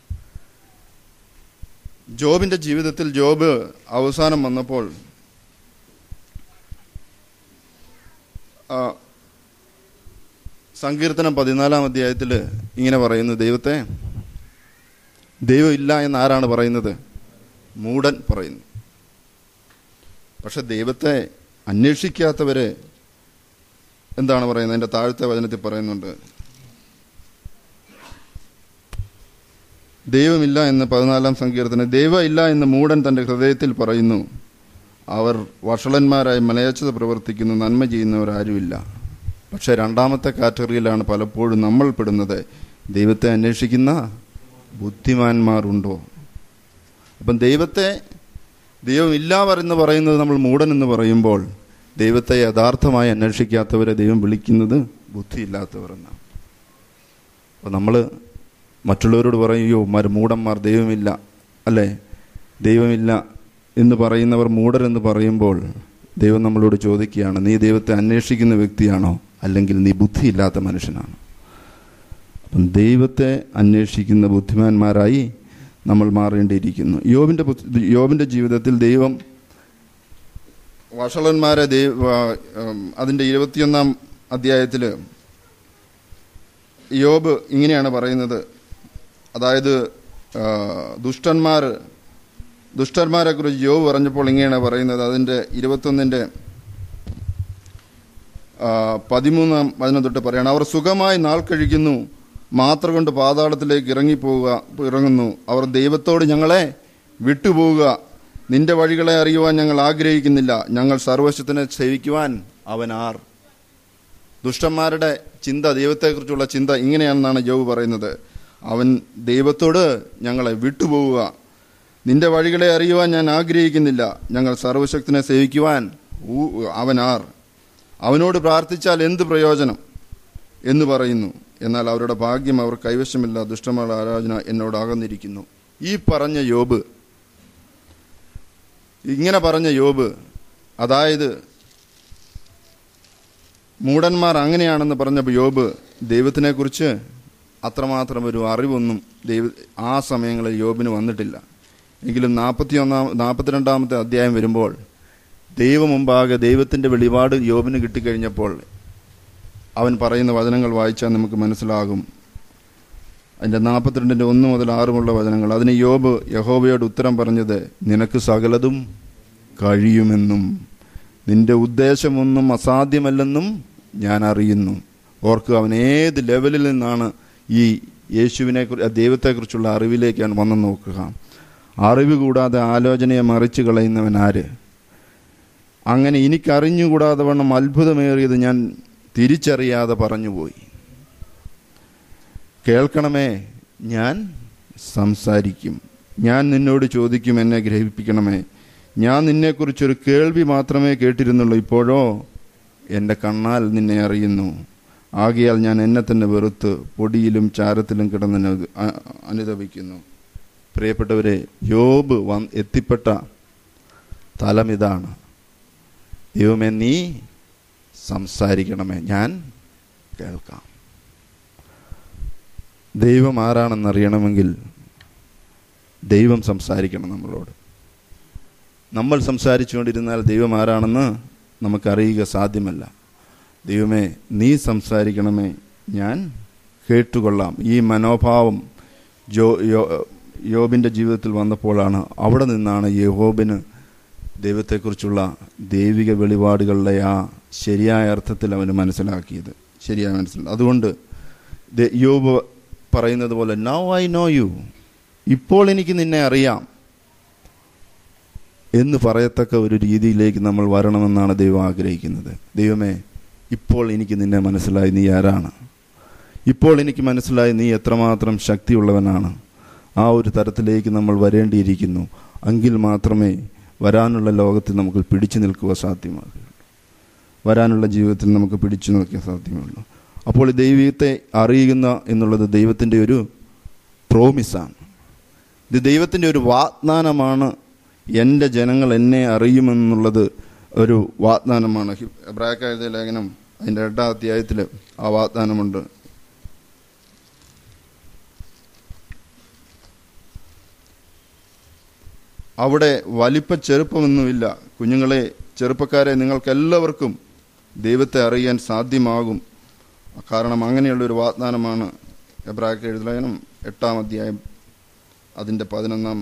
ജോബിന്റെ ജീവിതത്തിൽ ജോബ് അവസാനം വന്നപ്പോൾ ആ, സങ്കീർത്തനം പതിനാലാം അധ്യായത്തിൽ ഇങ്ങനെ പറയുന്നു ദൈവത്തെ ദൈവം ഇല്ല എന്ന് ആരാണ് പറയുന്നത് മൂടൻ പറയുന്നു പക്ഷെ ദൈവത്തെ അന്വേഷിക്കാത്തവരെ എന്താണ് പറയുന്നത് എൻ്റെ താഴത്തെ വചനത്തിൽ പറയുന്നുണ്ട് ദൈവമില്ല എന്ന് പതിനാലാം സങ്കീർത്തനം ദൈവമില്ല എന്ന് മൂടൻ തൻ്റെ ഹൃദയത്തിൽ പറയുന്നു അവർ വഷളന്മാരായി മലയാച്ചത പ്രവർത്തിക്കുന്നു നന്മ ചെയ്യുന്നവരാരുമില്ല പക്ഷേ രണ്ടാമത്തെ കാറ്റഗറിയിലാണ് പലപ്പോഴും നമ്മൾ പെടുന്നത് ദൈവത്തെ അന്വേഷിക്കുന്ന ബുദ്ധിമാന്മാരുണ്ടോ അപ്പം ദൈവത്തെ ദൈവമില്ല എന്ന് പറയുന്നത് നമ്മൾ മൂടൻ എന്ന് പറയുമ്പോൾ ദൈവത്തെ യഥാർത്ഥമായി അന്വേഷിക്കാത്തവരെ ദൈവം വിളിക്കുന്നത് ബുദ്ധിയില്ലാത്തവർ എന്നാണ് അപ്പോൾ നമ്മൾ മറ്റുള്ളവരോട് പറയും അയ്യോ മര മൂടന്മാർ ദൈവമില്ല അല്ലേ ദൈവമില്ല എന്ന് പറയുന്നവർ മൂടരെന്ന് പറയുമ്പോൾ ദൈവം നമ്മളോട് ചോദിക്കുകയാണ് നീ ദൈവത്തെ അന്വേഷിക്കുന്ന വ്യക്തിയാണോ അല്ലെങ്കിൽ നീ ബുദ്ധിയില്ലാത്ത മനുഷ്യനാണ് അപ്പം ദൈവത്തെ അന്വേഷിക്കുന്ന ബുദ്ധിമാന്മാരായി നമ്മൾ മാറേണ്ടിയിരിക്കുന്നു യോബിൻ്റെ പുസ്ത- യോബിൻ്റെ ജീവിതത്തിൽ ദൈവം വഷളന്മാരെ ദൈവ ഉം, അതിൻ്റെ ഇരുപത്തിയൊന്നാം അധ്യായത്തിൽ യോബ് ഇങ്ങനെയാണ് പറയുന്നത് അതായത് ആ, ദുഷ്ടന്മാർ ദുഷ്ടന്മാരെ കുറിച്ച് യോബ് പറഞ്ഞപ്പോൾ ഇങ്ങനെയാണ് പറയുന്നത് അതിൻ്റെ ഇരുപത്തൊന്നിൻ്റെ ആ, പതിമൂന്നാം വചനം തൊട്ട് പറയണം അവർ സുഖമായി നാൾ കഴിക്കുന്നു മാത്ര കൊണ്ട് പാതാളത്തിലേക്ക് ഇറങ്ങിപ്പോവുക ഇറങ്ങുന്നു അവർ ദൈവത്തോട് ഞങ്ങളെ വിട്ടുപോവുക നിന്റെ വഴികളെ അറിയുവാൻ ഞങ്ങൾ ആഗ്രഹിക്കുന്നില്ല ഞങ്ങൾ സർവശത്തിനെ സേവിക്കുവാൻ അവൻ ആർ ദുഷ്ടന്മാരുടെ ചിന്ത ദൈവത്തെക്കുറിച്ചുള്ള ചിന്ത ഇങ്ങനെയാണെന്നാണ് ജോബ് പറയുന്നത് അവൻ ദൈവത്തോട് ഞങ്ങളെ വിട്ടുപോവുക നിന്റെ വഴികളെ അറിയുവാൻ ഞാൻ ആഗ്രഹിക്കുന്നില്ല ഞങ്ങൾ സർവശക്തിനെ സേവിക്കുവാൻ ഊ- അവൻ ആർ അവനോട് പ്രാർത്ഥിച്ചാൽ എന്ത് പ്രയോജനം എന്ന് പറയുന്നു എന്നാൽ അവരുടെ ഭാഗ്യം അവർ കൈവശമില്ല ദുഷ്ടമായ ആരാധന എന്നോട് അകന്നിരിക്കുന്നു ഈ പറഞ്ഞ യോബ് ഇങ്ങനെ പറഞ്ഞ യോബ് അതായത് മൂടന്മാർ അങ്ങനെയാണെന്ന് പറഞ്ഞ യോബ് ദൈവത്തിനെക്കുറിച്ച് അത്രമാത്രം ഒരു അറിവൊന്നും ദൈവ ആ സമയങ്ങളിൽ യോബിന് വന്നിട്ടില്ല എങ്കിലും നാൽപ്പത്തി ഒന്നാം നാൽപ്പത്തിരണ്ടാമത്തെ അധ്യായം വരുമ്പോൾ ദൈവം മുമ്പാകെ ദൈവത്തിൻ്റെ വെളിപാട് യോബിന് കിട്ടിക്കഴിഞ്ഞപ്പോൾ അവൻ പറയുന്ന വചനങ്ങൾ വായിച്ചാൽ നമുക്ക് മനസ്സിലാകും അതിൻ്റെ നാൽപ്പത്തിരണ്ടിൻ്റെ ഒന്ന് മുതൽ ആറുമുള്ള വചനങ്ങൾ അതിന് യോബ് യഹോബയോട് ഉത്തരം പറഞ്ഞത് നിനക്ക് സകലതും കഴിയുമെന്നും നിന്റെ ഉദ്ദേശമൊന്നും അസാധ്യമല്ലെന്നും ഞാൻ അറിയുന്നു ഓർക്കുക അവൻ ഏത് ലെവലിൽ നിന്നാണ് ഈ യേശുവിനെ ദൈവത്തെക്കുറിച്ചുള്ള അറിവിലേക്കാണ് വന്നു നോക്കുക അറിവ് കൂടാതെ ആലോചനയെ മറിച്ചു കളയുന്നവൻ ആര് അങ്ങനെ എനിക്കറിഞ്ഞുകൂടാതെ വണ്ണം അത്ഭുതമേറിയത് ഞാൻ തിരിച്ചറിയാതെ പറഞ്ഞുപോയി കേൾക്കണമേ ഞാൻ സംസാരിക്കും ഞാൻ നിന്നോട് ചോദിക്കും എന്നെ ഗ്രഹിപ്പിക്കണമേ ഞാൻ നിന്നെക്കുറിച്ചൊരു കേൾവി മാത്രമേ കേട്ടിരുന്നുള്ളൂ ഇപ്പോഴോ എൻ്റെ കണ്ണാൽ നിന്നെ അറിയുന്നു ആകയാൽ ഞാൻ എന്നെ തന്നെ വെറുത്ത് പൊടിയിലും ചാരത്തിലും കിടന്ന് അനു- അ- അനുതപിക്കുന്നു പ്രിയപ്പെട്ടവരെ യോബ് വന്ന് എത്തിപ്പെട്ട തലം ഇതാണ് ദൈവമേ നീ സംസാരിക്കണമേ ഞാൻ കേൾക്കാം ദൈവം ആരാണെന്നറിയണമെങ്കിൽ ദൈവം സംസാരിക്കണം നമ്മളോട് നമ്മൾ സംസാരിച്ചുകൊണ്ടിരുന്നാൽ ദൈവം ആരാണെന്ന് നമുക്കറിയുക സാധ്യമല്ല ദൈവമേ നീ സംസാരിക്കണമേ ഞാൻ കേട്ടുകൊള്ളാം ഈ മനോഭാവം ജോ യോ യോബിൻ്റെ ജീവിതത്തിൽ വന്നപ്പോഴാണ് അവിടെ നിന്നാണ് യഹോബിന് ദൈവത്തെക്കുറിച്ചുള്ള ദൈവിക വെളിപാടുകളുടെ ആ ശരിയായ അർത്ഥത്തിൽ അവന് മനസ്സിലാക്കിയത് ശരിയായ മനസ്സിലാക്കി അതുകൊണ്ട് ദ- യോബ് പറയുന്നത് പോലെ നൗ ഐ നോ യു ഇപ്പോൾ എനിക്ക് നിന്നെ അറിയാം എന്ന് പറയത്തക്ക ഒരു രീതിയിലേക്ക് നമ്മൾ വരണമെന്നാണ് ദൈവം ആഗ്രഹിക്കുന്നത് ദൈവമേ ഇപ്പോൾ എനിക്ക് നിന്നെ മനസ്സിലായി നീ ആരാണ് ഇപ്പോൾ എനിക്ക് മനസ്സിലായി നീ എത്രമാത്രം ശക്തിയുള്ളവനാണ് ആ ഒരു തരത്തിലേക്ക് നമ്മൾ വരേണ്ടിയിരിക്കുന്നു എങ്കിൽ മാത്രമേ വരാനുള്ള ലോകത്തിൽ നമുക്ക് പിടിച്ചു നിൽക്കുക സാധ്യമാകുകയുള്ളൂ വരാനുള്ള ജീവിതത്തിൽ നമുക്ക് പിടിച്ചു നിൽക്കാൻ സാധ്യമുള്ളൂ അപ്പോൾ ഈ ദൈവത്തെ അറിയുന്ന എന്നുള്ളത് ദൈവത്തിൻ്റെ ഒരു പ്രോമിസാണ് ഇത് ദൈവത്തിൻ്റെ ഒരു വാഗ്ദാനമാണ് എൻ്റെ ജനങ്ങൾ എന്നെ അറിയുമെന്നുള്ളത് ഒരു വാഗ്ദാനമാണ് എബ്രാക്കായ ലേഖനം അതിൻ്റെ എട്ടാം അധ്യായത്തിൽ ആ വാഗ്ദാനമുണ്ട് അവിടെ വലിപ്പ ചെറുപ്പമൊന്നുമില്ല കുഞ്ഞുങ്ങളെ ചെറുപ്പക്കാരെ നിങ്ങൾക്കെല്ലാവർക്കും ദൈവത്തെ അറിയാൻ സാധ്യമാകും കാരണം അങ്ങനെയുള്ള ഒരു വാഗ്ദാനമാണ് എബ്രാക്ക് എഴുതലേഖനം എട്ടാം അധ്യായം അതിൻ്റെ പതിനൊന്നാം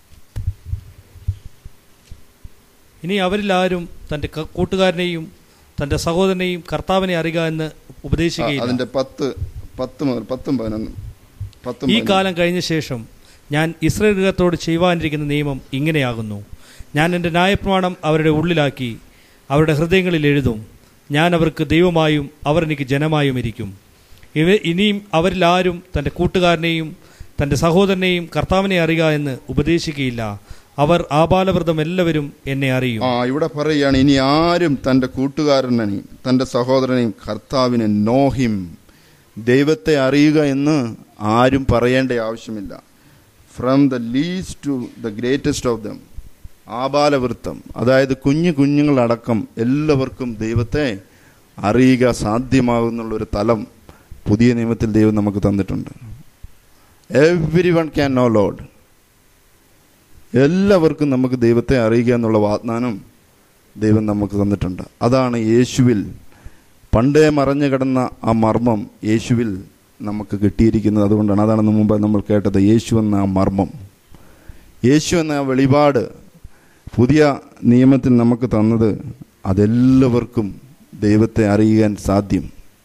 ഇനി അവരിൽ ആരും തൻ്റെ ക- കൂട്ടുകാരനെയും തന്റെ സഹോദരനെയും കർത്താവിനെ അറിയുക എന്ന് ഉപദേശിക്കുകയില്ല അതിന്റെ പത്ത് പത്ത് മുതൽ പത്തും പതിനൊന്നും പത്തും ഈ പതിനൊന്നും. കാലം കഴിഞ്ഞ ശേഷം ഞാൻ ഇസ്രയേൽ ഗൃഹത്തോട് ചെയ്യുവാനിരിക്കുന്ന നിയമം ഇങ്ങനെയാകുന്നു ഞാൻ എൻ്റെ ന്യായപ്രമാണം അവരുടെ ഉള്ളിലാക്കി അവരുടെ ഹൃദയങ്ങളിൽ എഴുതും ഞാൻ അവർക്ക് ദൈവമായും അവർ എനിക്ക് ജനമായും ഇരിക്കും ഇവ ഇനിയും അവരിൽ ആരും തൻ്റെ കൂട്ടുകാരനെയും തൻ്റെ സഹോദരനെയും കർത്താവിനെ അറിയുക എന്ന് ഉപദേശിക്കുകയില്ല അവർ ആബാലവൃതം എല്ലാവരും എന്നെ അറിയും ആ ഇവിടെ പറയുകയാണ് ഇനി ആരും തന്റെ കൂട്ടുകാരനെയും തന്റെ സഹോദരനെയും കർത്താവിനെ നോഹിം ദൈവത്തെ അറിയുക എന്ന് ആരും പറയേണ്ട ആവശ്യമില്ല from the least to the greatest of them ആബാലവൃത്തം അതായത് കുഞ്ഞു കുഞ്ഞുങ്ങളടക്കം എല്ലാവർക്കും ദൈവത്തെ അറിയുക സാധ്യമാകുന്നുള്ളൊരു തലം പുതിയ നിയമത്തിൽ ദൈവം നമുക്ക് തന്നിട്ടുണ്ട് every one can know Lord എല്ലാവർക്കും നമുക്ക് ദൈവത്തെ അറിയുക എന്നുള്ള വാഗ്ദാനം ദൈവം നമുക്ക് തന്നിട്ടുണ്ട് അതാണ് യേശുവിൽ പണ്ടേ മറഞ്ഞു കിടന്ന ആ മർമ്മം യേശുവിൽ നമുക്ക് കിട്ടിയിരിക്കുന്നത് അതുകൊണ്ടാണ് അതാണ് മുമ്പ് നമ്മൾ കേട്ടത് യേശു എന്ന ആ മർമ്മം യേശു എന്ന ആ വെളിപാട് പുതിയ നിയമത്തിൽ നമുക്ക് തന്നത് അതെല്ലാവർക്കും ദൈവത്തെ അറിയാൻ സാധ്യം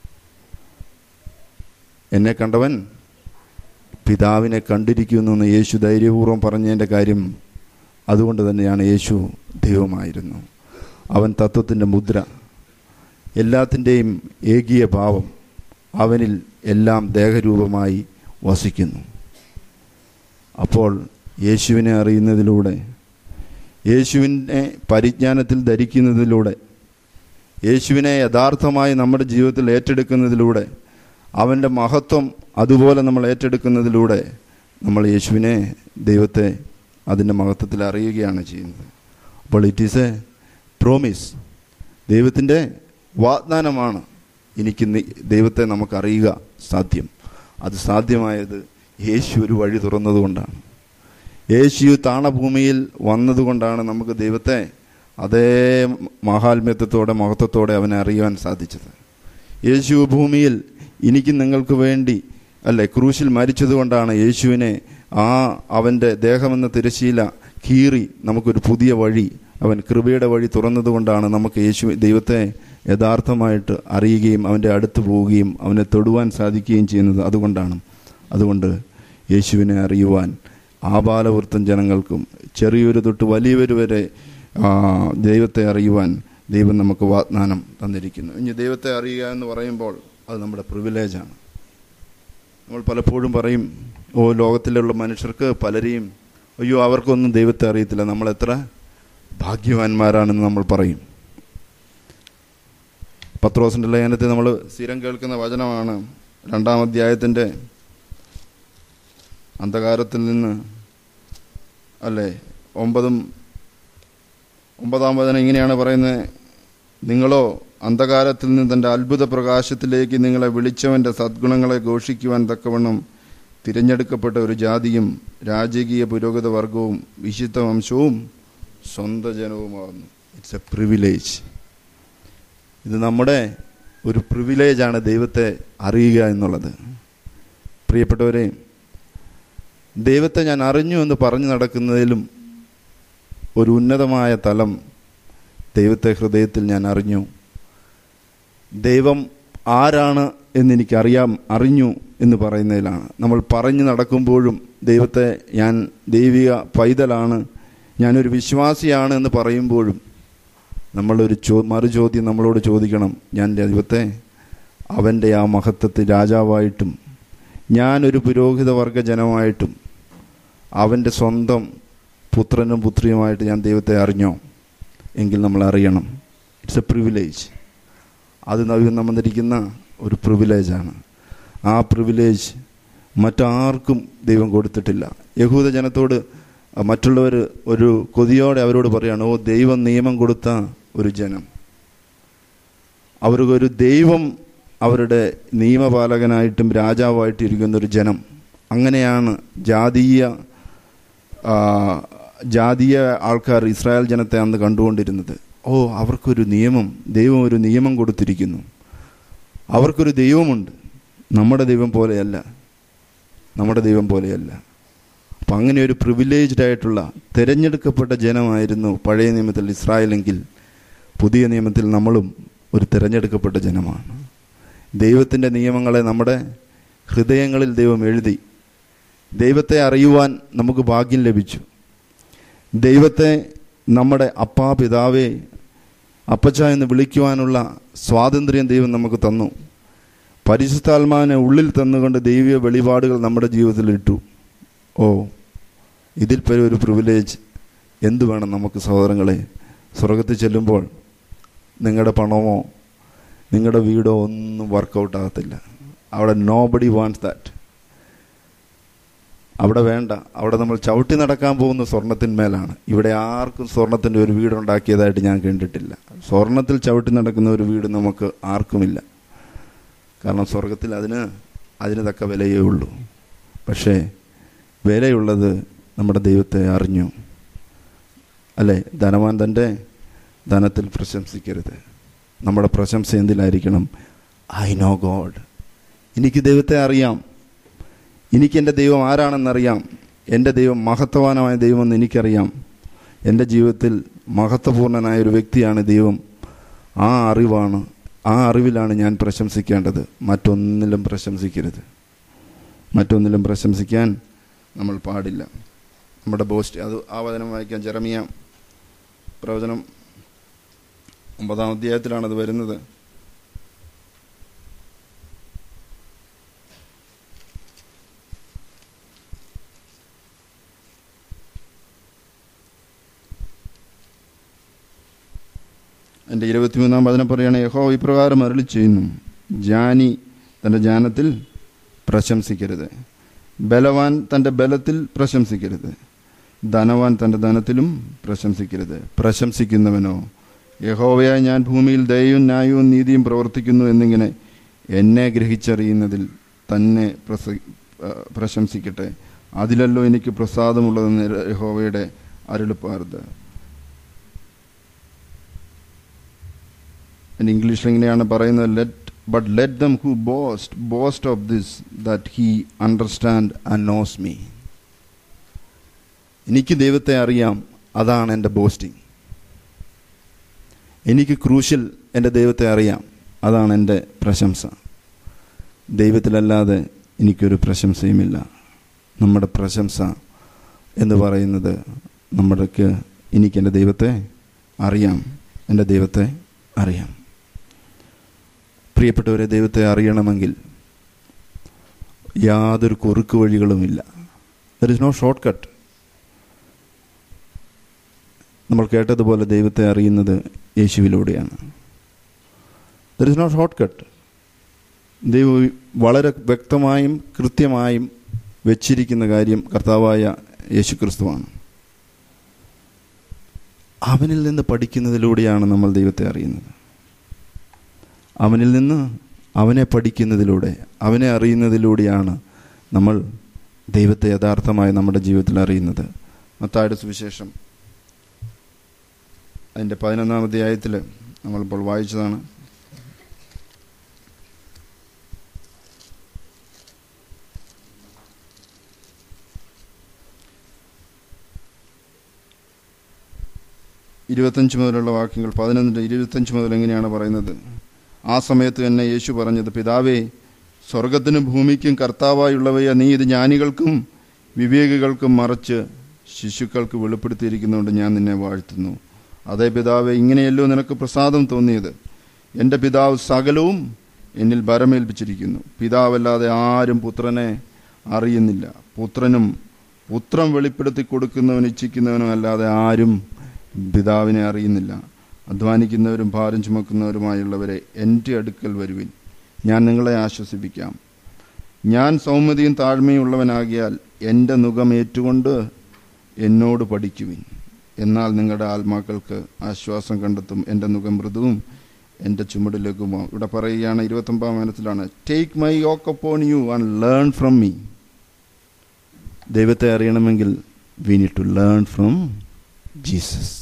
എന്നെ കണ്ടവൻ പിതാവിനെ കണ്ടിരിക്കുന്നു എന്ന് യേശു ധൈര്യപൂർവ്വം പറഞ്ഞതിൻ്റെ കാര്യം അതുകൊണ്ട് തന്നെയാണ് യേശു ദൈവമായിരുന്നു അവൻ തത്വത്തിൻ്റെ മുദ്ര എല്ലാത്തിൻ്റെയും ഏകീയ ഭാവം അവനിൽ എല്ലാം ദേഹരൂപമായി വസിക്കുന്നു അപ്പോൾ യേശുവിനെ അറിയുന്നതിലൂടെ യേശുവിനെ പരിജ്ഞാനത്തിൽ ധരിക്കുന്നതിലൂടെ യേശുവിനെ യഥാർത്ഥമായി നമ്മുടെ ജീവിതത്തിൽ ഏറ്റെടുക്കുന്നതിലൂടെ അവൻ്റെ മഹത്വം അതുപോലെ നമ്മൾ ഏറ്റെടുക്കുന്നതിലൂടെ നമ്മൾ യേശുവിനെ ദൈവത്തെ അതിൻ്റെ മഹത്വത്തിൽ അറിയുകയാണ് ചെയ്യുന്നത് അപ്പോൾ ഇറ്റ് ഈസ് എ പ്രോമിസ് ദൈവത്തിൻ്റെ വാഗ്ദാനമാണ് എനിക്ക് നി- ദൈവത്തെ നമുക്ക് അറിയുക സാധ്യം അത് സാധ്യമായത് യേശു ഒരു വഴി തുറന്നതുകൊണ്ടാണ് യേശു താണഭൂമിയിൽ വന്നതുകൊണ്ടാണ് നമുക്ക് ദൈവത്തെ അതേ മഹാത്മ്യത്വത്തോടെ മഹത്വത്തോടെ അവനെ അറിയുവാൻ സാധിച്ചത് യേശു ഭൂമിയിൽ എനിക്ക് നിങ്ങൾക്ക് വേണ്ടി അല്ലെ ക്രൂശിൽ മരിച്ചതുകൊണ്ടാണ് യേശുവിനെ ആ അവൻ്റെ ദേഹമെന്ന തിരശീല കീറി നമുക്കൊരു പുതിയ വഴി അവൻ കൃപയുടെ വഴി തുറന്നതുകൊണ്ടാണ് നമുക്ക് യേശു ദൈവത്തെ യഥാർത്ഥമായിട്ട് അറിയുകയും അവൻ്റെ അടുത്ത് പോവുകയും അവനെ തൊടുവാൻ സാധിക്കുകയും ചെയ്യുന്നത് അതുകൊണ്ടാണ് അതുകൊണ്ട് യേശുവിനെ അറിയുവാൻ ആബാലവൃത്തം ജനങ്ങൾക്കും ചെറിയൊരു തൊട്ട് വലിയവർ വരെ ആ, ദൈവത്തെ അറിയുവാൻ ദൈവം നമുക്ക് വാഗ്ദാനം തന്നിരിക്കുന്നു ഇനി ദൈവത്തെ അറിയുക എന്ന് പറയുമ്പോൾ അത് നമ്മുടെ പ്രിവിലേജാണ് നമ്മൾ പലപ്പോഴും പറയും ഓ ലോകത്തിലുള്ള മനുഷ്യർക്ക് പലരെയും അയ്യോ അവർക്കൊന്നും ദൈവത്തെ അറിയത്തില്ല നമ്മൾ എത്ര ഭാഗ്യവാന്മാരാണെന്ന് നമ്മൾ പറയും പത്രോസിൻ്റെ ലേഖനത്തിൽ നമ്മൾ സ്ഥിരം കേൾക്കുന്ന വചനമാണ് രണ്ടാം അധ്യായത്തിൻ്റെ അന്ധകാരത്തിൽ നിന്ന് അല്ലേ ഒമ്പതും ഒമ്പതാം വചനം ഇങ്ങനെയാണ് പറയുന്നത് നിങ്ങളോ അന്ധകാരത്തിൽ നിന്ന് തൻ്റെ അത്ഭുത പ്രകാശത്തിലേക്ക് നിങ്ങളെ വിളിച്ചവൻ്റെ സദ്ഗുണങ്ങളെ ഘോഷിക്കുവാൻ തക്കവണ്ണം തിരഞ്ഞെടുക്കപ്പെട്ട ഒരു ജാതിയും രാജകീയ പുരോഗത വർഗവും വിശുദ്ധ വംശവും സ്വന്ത ജനവുമാകുന്നു ഇറ്റ്സ് എ പ്രിവിലേജ് ഇത് നമ്മുടെ ഒരു പ്രിവിലേജാണ് ദൈവത്തെ അറിയുക എന്നുള്ളത് പ്രിയപ്പെട്ടവരെ ദൈവത്തെ ഞാൻ അറിഞ്ഞു എന്ന് പറഞ്ഞു നടക്കുന്നതിലും ഒരു ഉന്നതമായ തലം ദൈവത്തെ ഹൃദയത്തിൽ ഞാൻ അറിഞ്ഞു ദൈവം ആരാണ് എന്നെനിക്കറിയാം അറിഞ്ഞു എന്ന് പറയുന്നതിലാണ് നമ്മൾ പറഞ്ഞു നടക്കുമ്പോഴും ദൈവത്തെ ഞാൻ ദൈവിക പൈതലാണ് ഞാനൊരു വിശ്വാസിയാണ് എന്ന് പറയുമ്പോഴും നമ്മളൊരു ചോ മറുചോദ്യം നമ്മളോട് ചോദിക്കണം ഞാൻ ദൈവത്തെ അവൻ്റെ ആ മഹത്വത്തിൽ രാജാവായിട്ടും ഞാനൊരു പുരോഹിത വർഗ ജനമായിട്ടും അവൻ്റെ സ്വന്തം പുത്രനും പുത്രിയുമായിട്ട് ഞാൻ ദൈവത്തെ അറിഞ്ഞോ എങ്കിൽ നമ്മൾ അറിയണം ഇറ്റ്സ് എ പ്രിവിലേജ് അത് ദൈവം നമ്മന്നിരിക്കുന്ന ഒരു പ്രിവിലേജാണ് ആ പ്രിവിലേജ് മറ്റാർക്കും ദൈവം കൊടുത്തിട്ടില്ല യഹൂദ ജനത്തോട് മറ്റുള്ളവർ ഒരു കൊതിയോടെ അവരോട് പറയാണ് ഓ ദൈവം നിയമം കൊടുത്ത ഒരു ജനം അവർക്കൊരു ദൈവം അവരുടെ നിയമപാലകനായിട്ടും രാജാവായിട്ടും ഇരിക്കുന്ന ഒരു ജനം അങ്ങനെയാണ് ജാതീയ ആ, ജാതീയ ആൾക്കാർ ഇസ്രായേൽ ജനത്തെ അന്ന് കണ്ടുകൊണ്ടിരുന്നത് ഓ അവർക്കൊരു നിയമം ദൈവം ഒരു നിയമം കൊടുത്തിരിക്കുന്നു അവർക്കൊരു ദൈവമുണ്ട് നമ്മുടെ ദൈവം പോലെയല്ല നമ്മുടെ ദൈവം പോലെയല്ല അപ്പം അങ്ങനെ ഒരു പ്രിവിലേജ്ഡ് ആയിട്ടുള്ള തിരഞ്ഞെടുക്കപ്പെട്ട ജനമായിരുന്നു പഴയ നിയമത്തിൽ ഇസ്രായേലെങ്കിൽ പുതിയ നിയമത്തിൽ നമ്മളും ഒരു തിരഞ്ഞെടുക്കപ്പെട്ട ജനമാണ് ദൈവത്തിൻ്റെ നിയമങ്ങളെ നമ്മുടെ ഹൃദയങ്ങളിൽ ദൈവം എഴുതി ദൈവത്തെ അറിയുവാൻ നമുക്ക് ഭാഗ്യം ലഭിച്ചു ദൈവത്തെ നമ്മുടെ അപ്പാ പിതാവേ അപ്പച്ച എന്ന് വിളിക്കുവാനുള്ള സ്വാതന്ത്ര്യം ദൈവം നമുക്ക് തന്നു പരിശുദ്ധാത്മാവിനെ ഉള്ളിൽ തന്നുകൊണ്ട് ദൈവീയ വെളിപാടുകൾ നമ്മുടെ ജീവിതത്തിൽ ഇട്ടു ഓ ഇതിൽ പരി ഒരു പ്രിവിലേജ് എന്തു വേണം നമുക്ക് സഹോദരങ്ങളെ സ്വർഗത്തിൽ ചെല്ലുമ്പോൾ നിങ്ങളുടെ പണമോ നിങ്ങളുടെ വീടോ ഒന്നും വർക്കൗട്ട് ആകത്തില്ല അവിടെ നോ ബഡി വാണ്ട്സ് ദാറ്റ് അവിടെ വേണ്ട അവിടെ നമ്മൾ ചവിട്ടി നടക്കാൻ പോകുന്ന സ്വർണത്തിന്മേലാണ് ഇവിടെ ആർക്കും സ്വർണത്തിൻ്റെ ഒരു വീടുണ്ടാക്കിയതായിട്ട് ഞാൻ കണ്ടിട്ടില്ല സ്വർണത്തിൽ ചവിട്ടി നടക്കുന്ന ഒരു വീട് നമുക്ക് ആർക്കുമില്ല കാരണം സ്വർഗത്തിൽ അതിന് അതിന് തക്ക വിലയേ ഉള്ളൂ പക്ഷേ വിലയുള്ളത് നമ്മുടെ ദൈവത്തെ അറിഞ്ഞു അല്ലേ ധനവാൻ തൻ്റെ ധനത്തിൽ പ്രശംസിക്കരുത് നമ്മുടെ പ്രശംസ എന്തിലായിരിക്കണം ഐ നോ ഗോഡ് എനിക്ക് ദൈവത്തെ അറിയാം എനിക്ക് എൻ്റെ ദൈവം ആരാണെന്നറിയാം എൻ്റെ ദൈവം മഹത്വവാനമായ ദൈവമെന്ന് എനിക്കറിയാം എൻ്റെ ജീവിതത്തിൽ മഹത്വപൂർണനായ ഒരു വ്യക്തിയാണ് ദൈവം ആ അറിവാണ് ആ അറിവിലാണ് ഞാൻ പ്രശംസിക്കേണ്ടത് മറ്റൊന്നിലും പ്രശംസിക്കരുത് മറ്റൊന്നിലും പ്രശംസിക്കാൻ നമ്മൾ പാടില്ല നമ്മുടെ ബോസ്റ്റ് അത് ആ വചനം വായിക്കാൻ ജെറമിയ പ്രവചനം ഒമ്പതാം അധ്യായത്തിലാണ് അത് വരുന്നത് എൻ്റെ ഇരുപത്തിമൂന്നാം വചനം പറയുകയാണ് യഹോ ഇപ്രകാരം അരളി ചെയ്യുന്നു ജാനി തൻ്റെ ജാനത്തിൽ പ്രശംസിക്കരുത് ബലവാൻ തൻ്റെ ബലത്തിൽ പ്രശംസിക്കരുത് ധനവാൻ തൻ്റെ ധനത്തിലും പ്രശംസിക്കരുത് പ്രശംസിക്കുന്നവനോ യഹോവയായി ഞാൻ ഭൂമിയിൽ ദയവും ന്യായവും നീതിയും പ്രവർത്തിക്കുന്നു എന്നിങ്ങനെ എന്നെ ഗ്രഹിച്ചറിയുന്നതിൽ തന്നെ പ്രസ പ്രശംസിക്കട്ടെ അതിലല്ലോ എനിക്ക് പ്രസാദമുള്ളതെന്ന് യഹോവയുടെ അരുളിപ്പാർത് ഇംഗ്ലീഷിൽ ഇങ്ങനെയാണ് പറയുന്നത് let but let them who boast boast of this that he understand and knows me എനിക്ക് ദൈവത്തെ അറിയാം അതാണ് എൻ്റെ ബോസ്റ്റിംഗ് എനിക്ക് ക്രൂശിൽ എൻ്റെ ദൈവത്തെ അറിയാം അതാണ് എൻ്റെ പ്രശംസ ദൈവത്തിലല്ലാതെ എനിക്കൊരു പ്രശംസയുമില്ല നമ്മുടെ പ്രശംസ എന്ന് പറയുന്നത് നമ്മുടെക്ക് എനിക്ക് എൻ്റെ ദൈവത്തെ അറിയാം എൻ്റെ ദൈവത്തെ അറിയാം പ്രിയപ്പെട്ടവരെ ദൈവത്തെ അറിയണമെങ്കിൽ യാതൊരു കുറുക്ക് വഴികളുമില്ല there is no short cut നമ്മൾ കേട്ടതുപോലെ ദൈവത്തെ അറിയുന്നത് യേശുവിലൂടെയാണ് there is no short cut ദൈവം വളരെ വ്യക്തമായും കൃത്യമായും വെച്ചിരിക്കുന്ന കാര്യം കർത്താവായ യേശു ക്രിസ്തുവാണ് അവനിൽ നിന്ന് പഠിക്കുന്നതിലൂടെയാണ് നമ്മൾ ദൈവത്തെ അറിയുന്നത് അവനിൽ നിന്ന് അവനെ പഠിക്കുന്നതിലൂടെ അവനെ അറിയുന്നതിലൂടെയാണ് നമ്മൾ ദൈവത്തെ യഥാർത്ഥമായി നമ്മുടെ ജീവിതത്തിൽ അറിയുന്നത് മത്തായുടെ സുവിശേഷം അതിൻ്റെ പതിനൊന്നാം അധ്യായത്തിൽ നമ്മളിപ്പോൾ വായിച്ചതാണ് ഇരുപത്തഞ്ച് മുതലുള്ള വാക്യങ്ങൾ പതിനൊന്നിൻ്റെ ഇരുപത്തഞ്ച് മുതൽ എങ്ങനെയാണ് പറയുന്നത് ആ സമയത്ത് തന്നെ യേശു പറഞ്ഞത് പിതാവേ സ്വർഗത്തിനും ഭൂമിക്കും കർത്താവായുള്ളവയെ നീ ഇത് ജ്ഞാനികൾക്കും വിവേകികൾക്കും മറച്ച് ശിശുക്കൾക്ക് വെളിപ്പെടുത്തിയിരിക്കുന്നതുകൊണ്ട് ഞാൻ നിന്നെ വാഴ്ത്തുന്നു അതേ പിതാവെ ഇങ്ങനെയല്ലോ നിനക്ക് പ്രസാദം തോന്നിയത് എൻ്റെ പിതാവ് സകലവും എന്നിൽ ഭരമേൽപ്പിച്ചിരിക്കുന്നു പിതാവല്ലാതെ ആരും പുത്രനെ അറിയുന്നില്ല പുത്രനും പുത്രം വെളിപ്പെടുത്തി കൊടുക്കുന്നവൻ ഇച്ഛിക്കുന്നവനും അല്ലാതെ ആരും പിതാവിനെ അറിയുന്നില്ല അധ്വാനിക്കുന്നവരും ഭാരം ചുമക്കുന്നവരുമായുള്ളവരെ എൻ്റെ അടുക്കൽ വരുവിൻ ഞാൻ നിങ്ങളെ ആശ്വസിപ്പിക്കാം ഞാൻ സൗമ്യതയും താഴ്മയും ഉള്ളവനാകിയാൽ എൻ്റെ മുഖം ഏറ്റുകൊണ്ട് എന്നോട് പഠിക്കുവിൻ എന്നാൽ നിങ്ങളുടെ ആത്മാക്കൾക്ക് ആശ്വാസം കണ്ടെത്തും എൻ്റെ മുഖം മൃദുവും എൻ്റെ ചുമടിലേക്കുമോ ഇവിടെ പറയുകയാണ് ഇരുപത്തൊമ്പതാം മനസ്സിലാണ് take my yoke upon you and learn from me ദൈവത്തെ അറിയണമെങ്കിൽ we need to learn from Jesus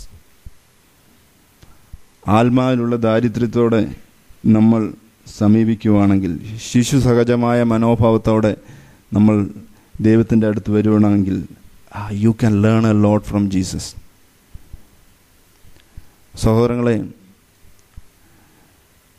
ആത്മാവിലുള്ള ദാരിദ്ര്യത്തോടെ നമ്മൾ സമീപിക്കുവാണെങ്കിൽ ശിശു സഹജമായ മനോഭാവത്തോടെ നമ്മൾ ദൈവത്തിൻ്റെ അടുത്ത് വരുവാണെങ്കിൽ you can learn a lot from Jesus സഹോദരങ്ങളെ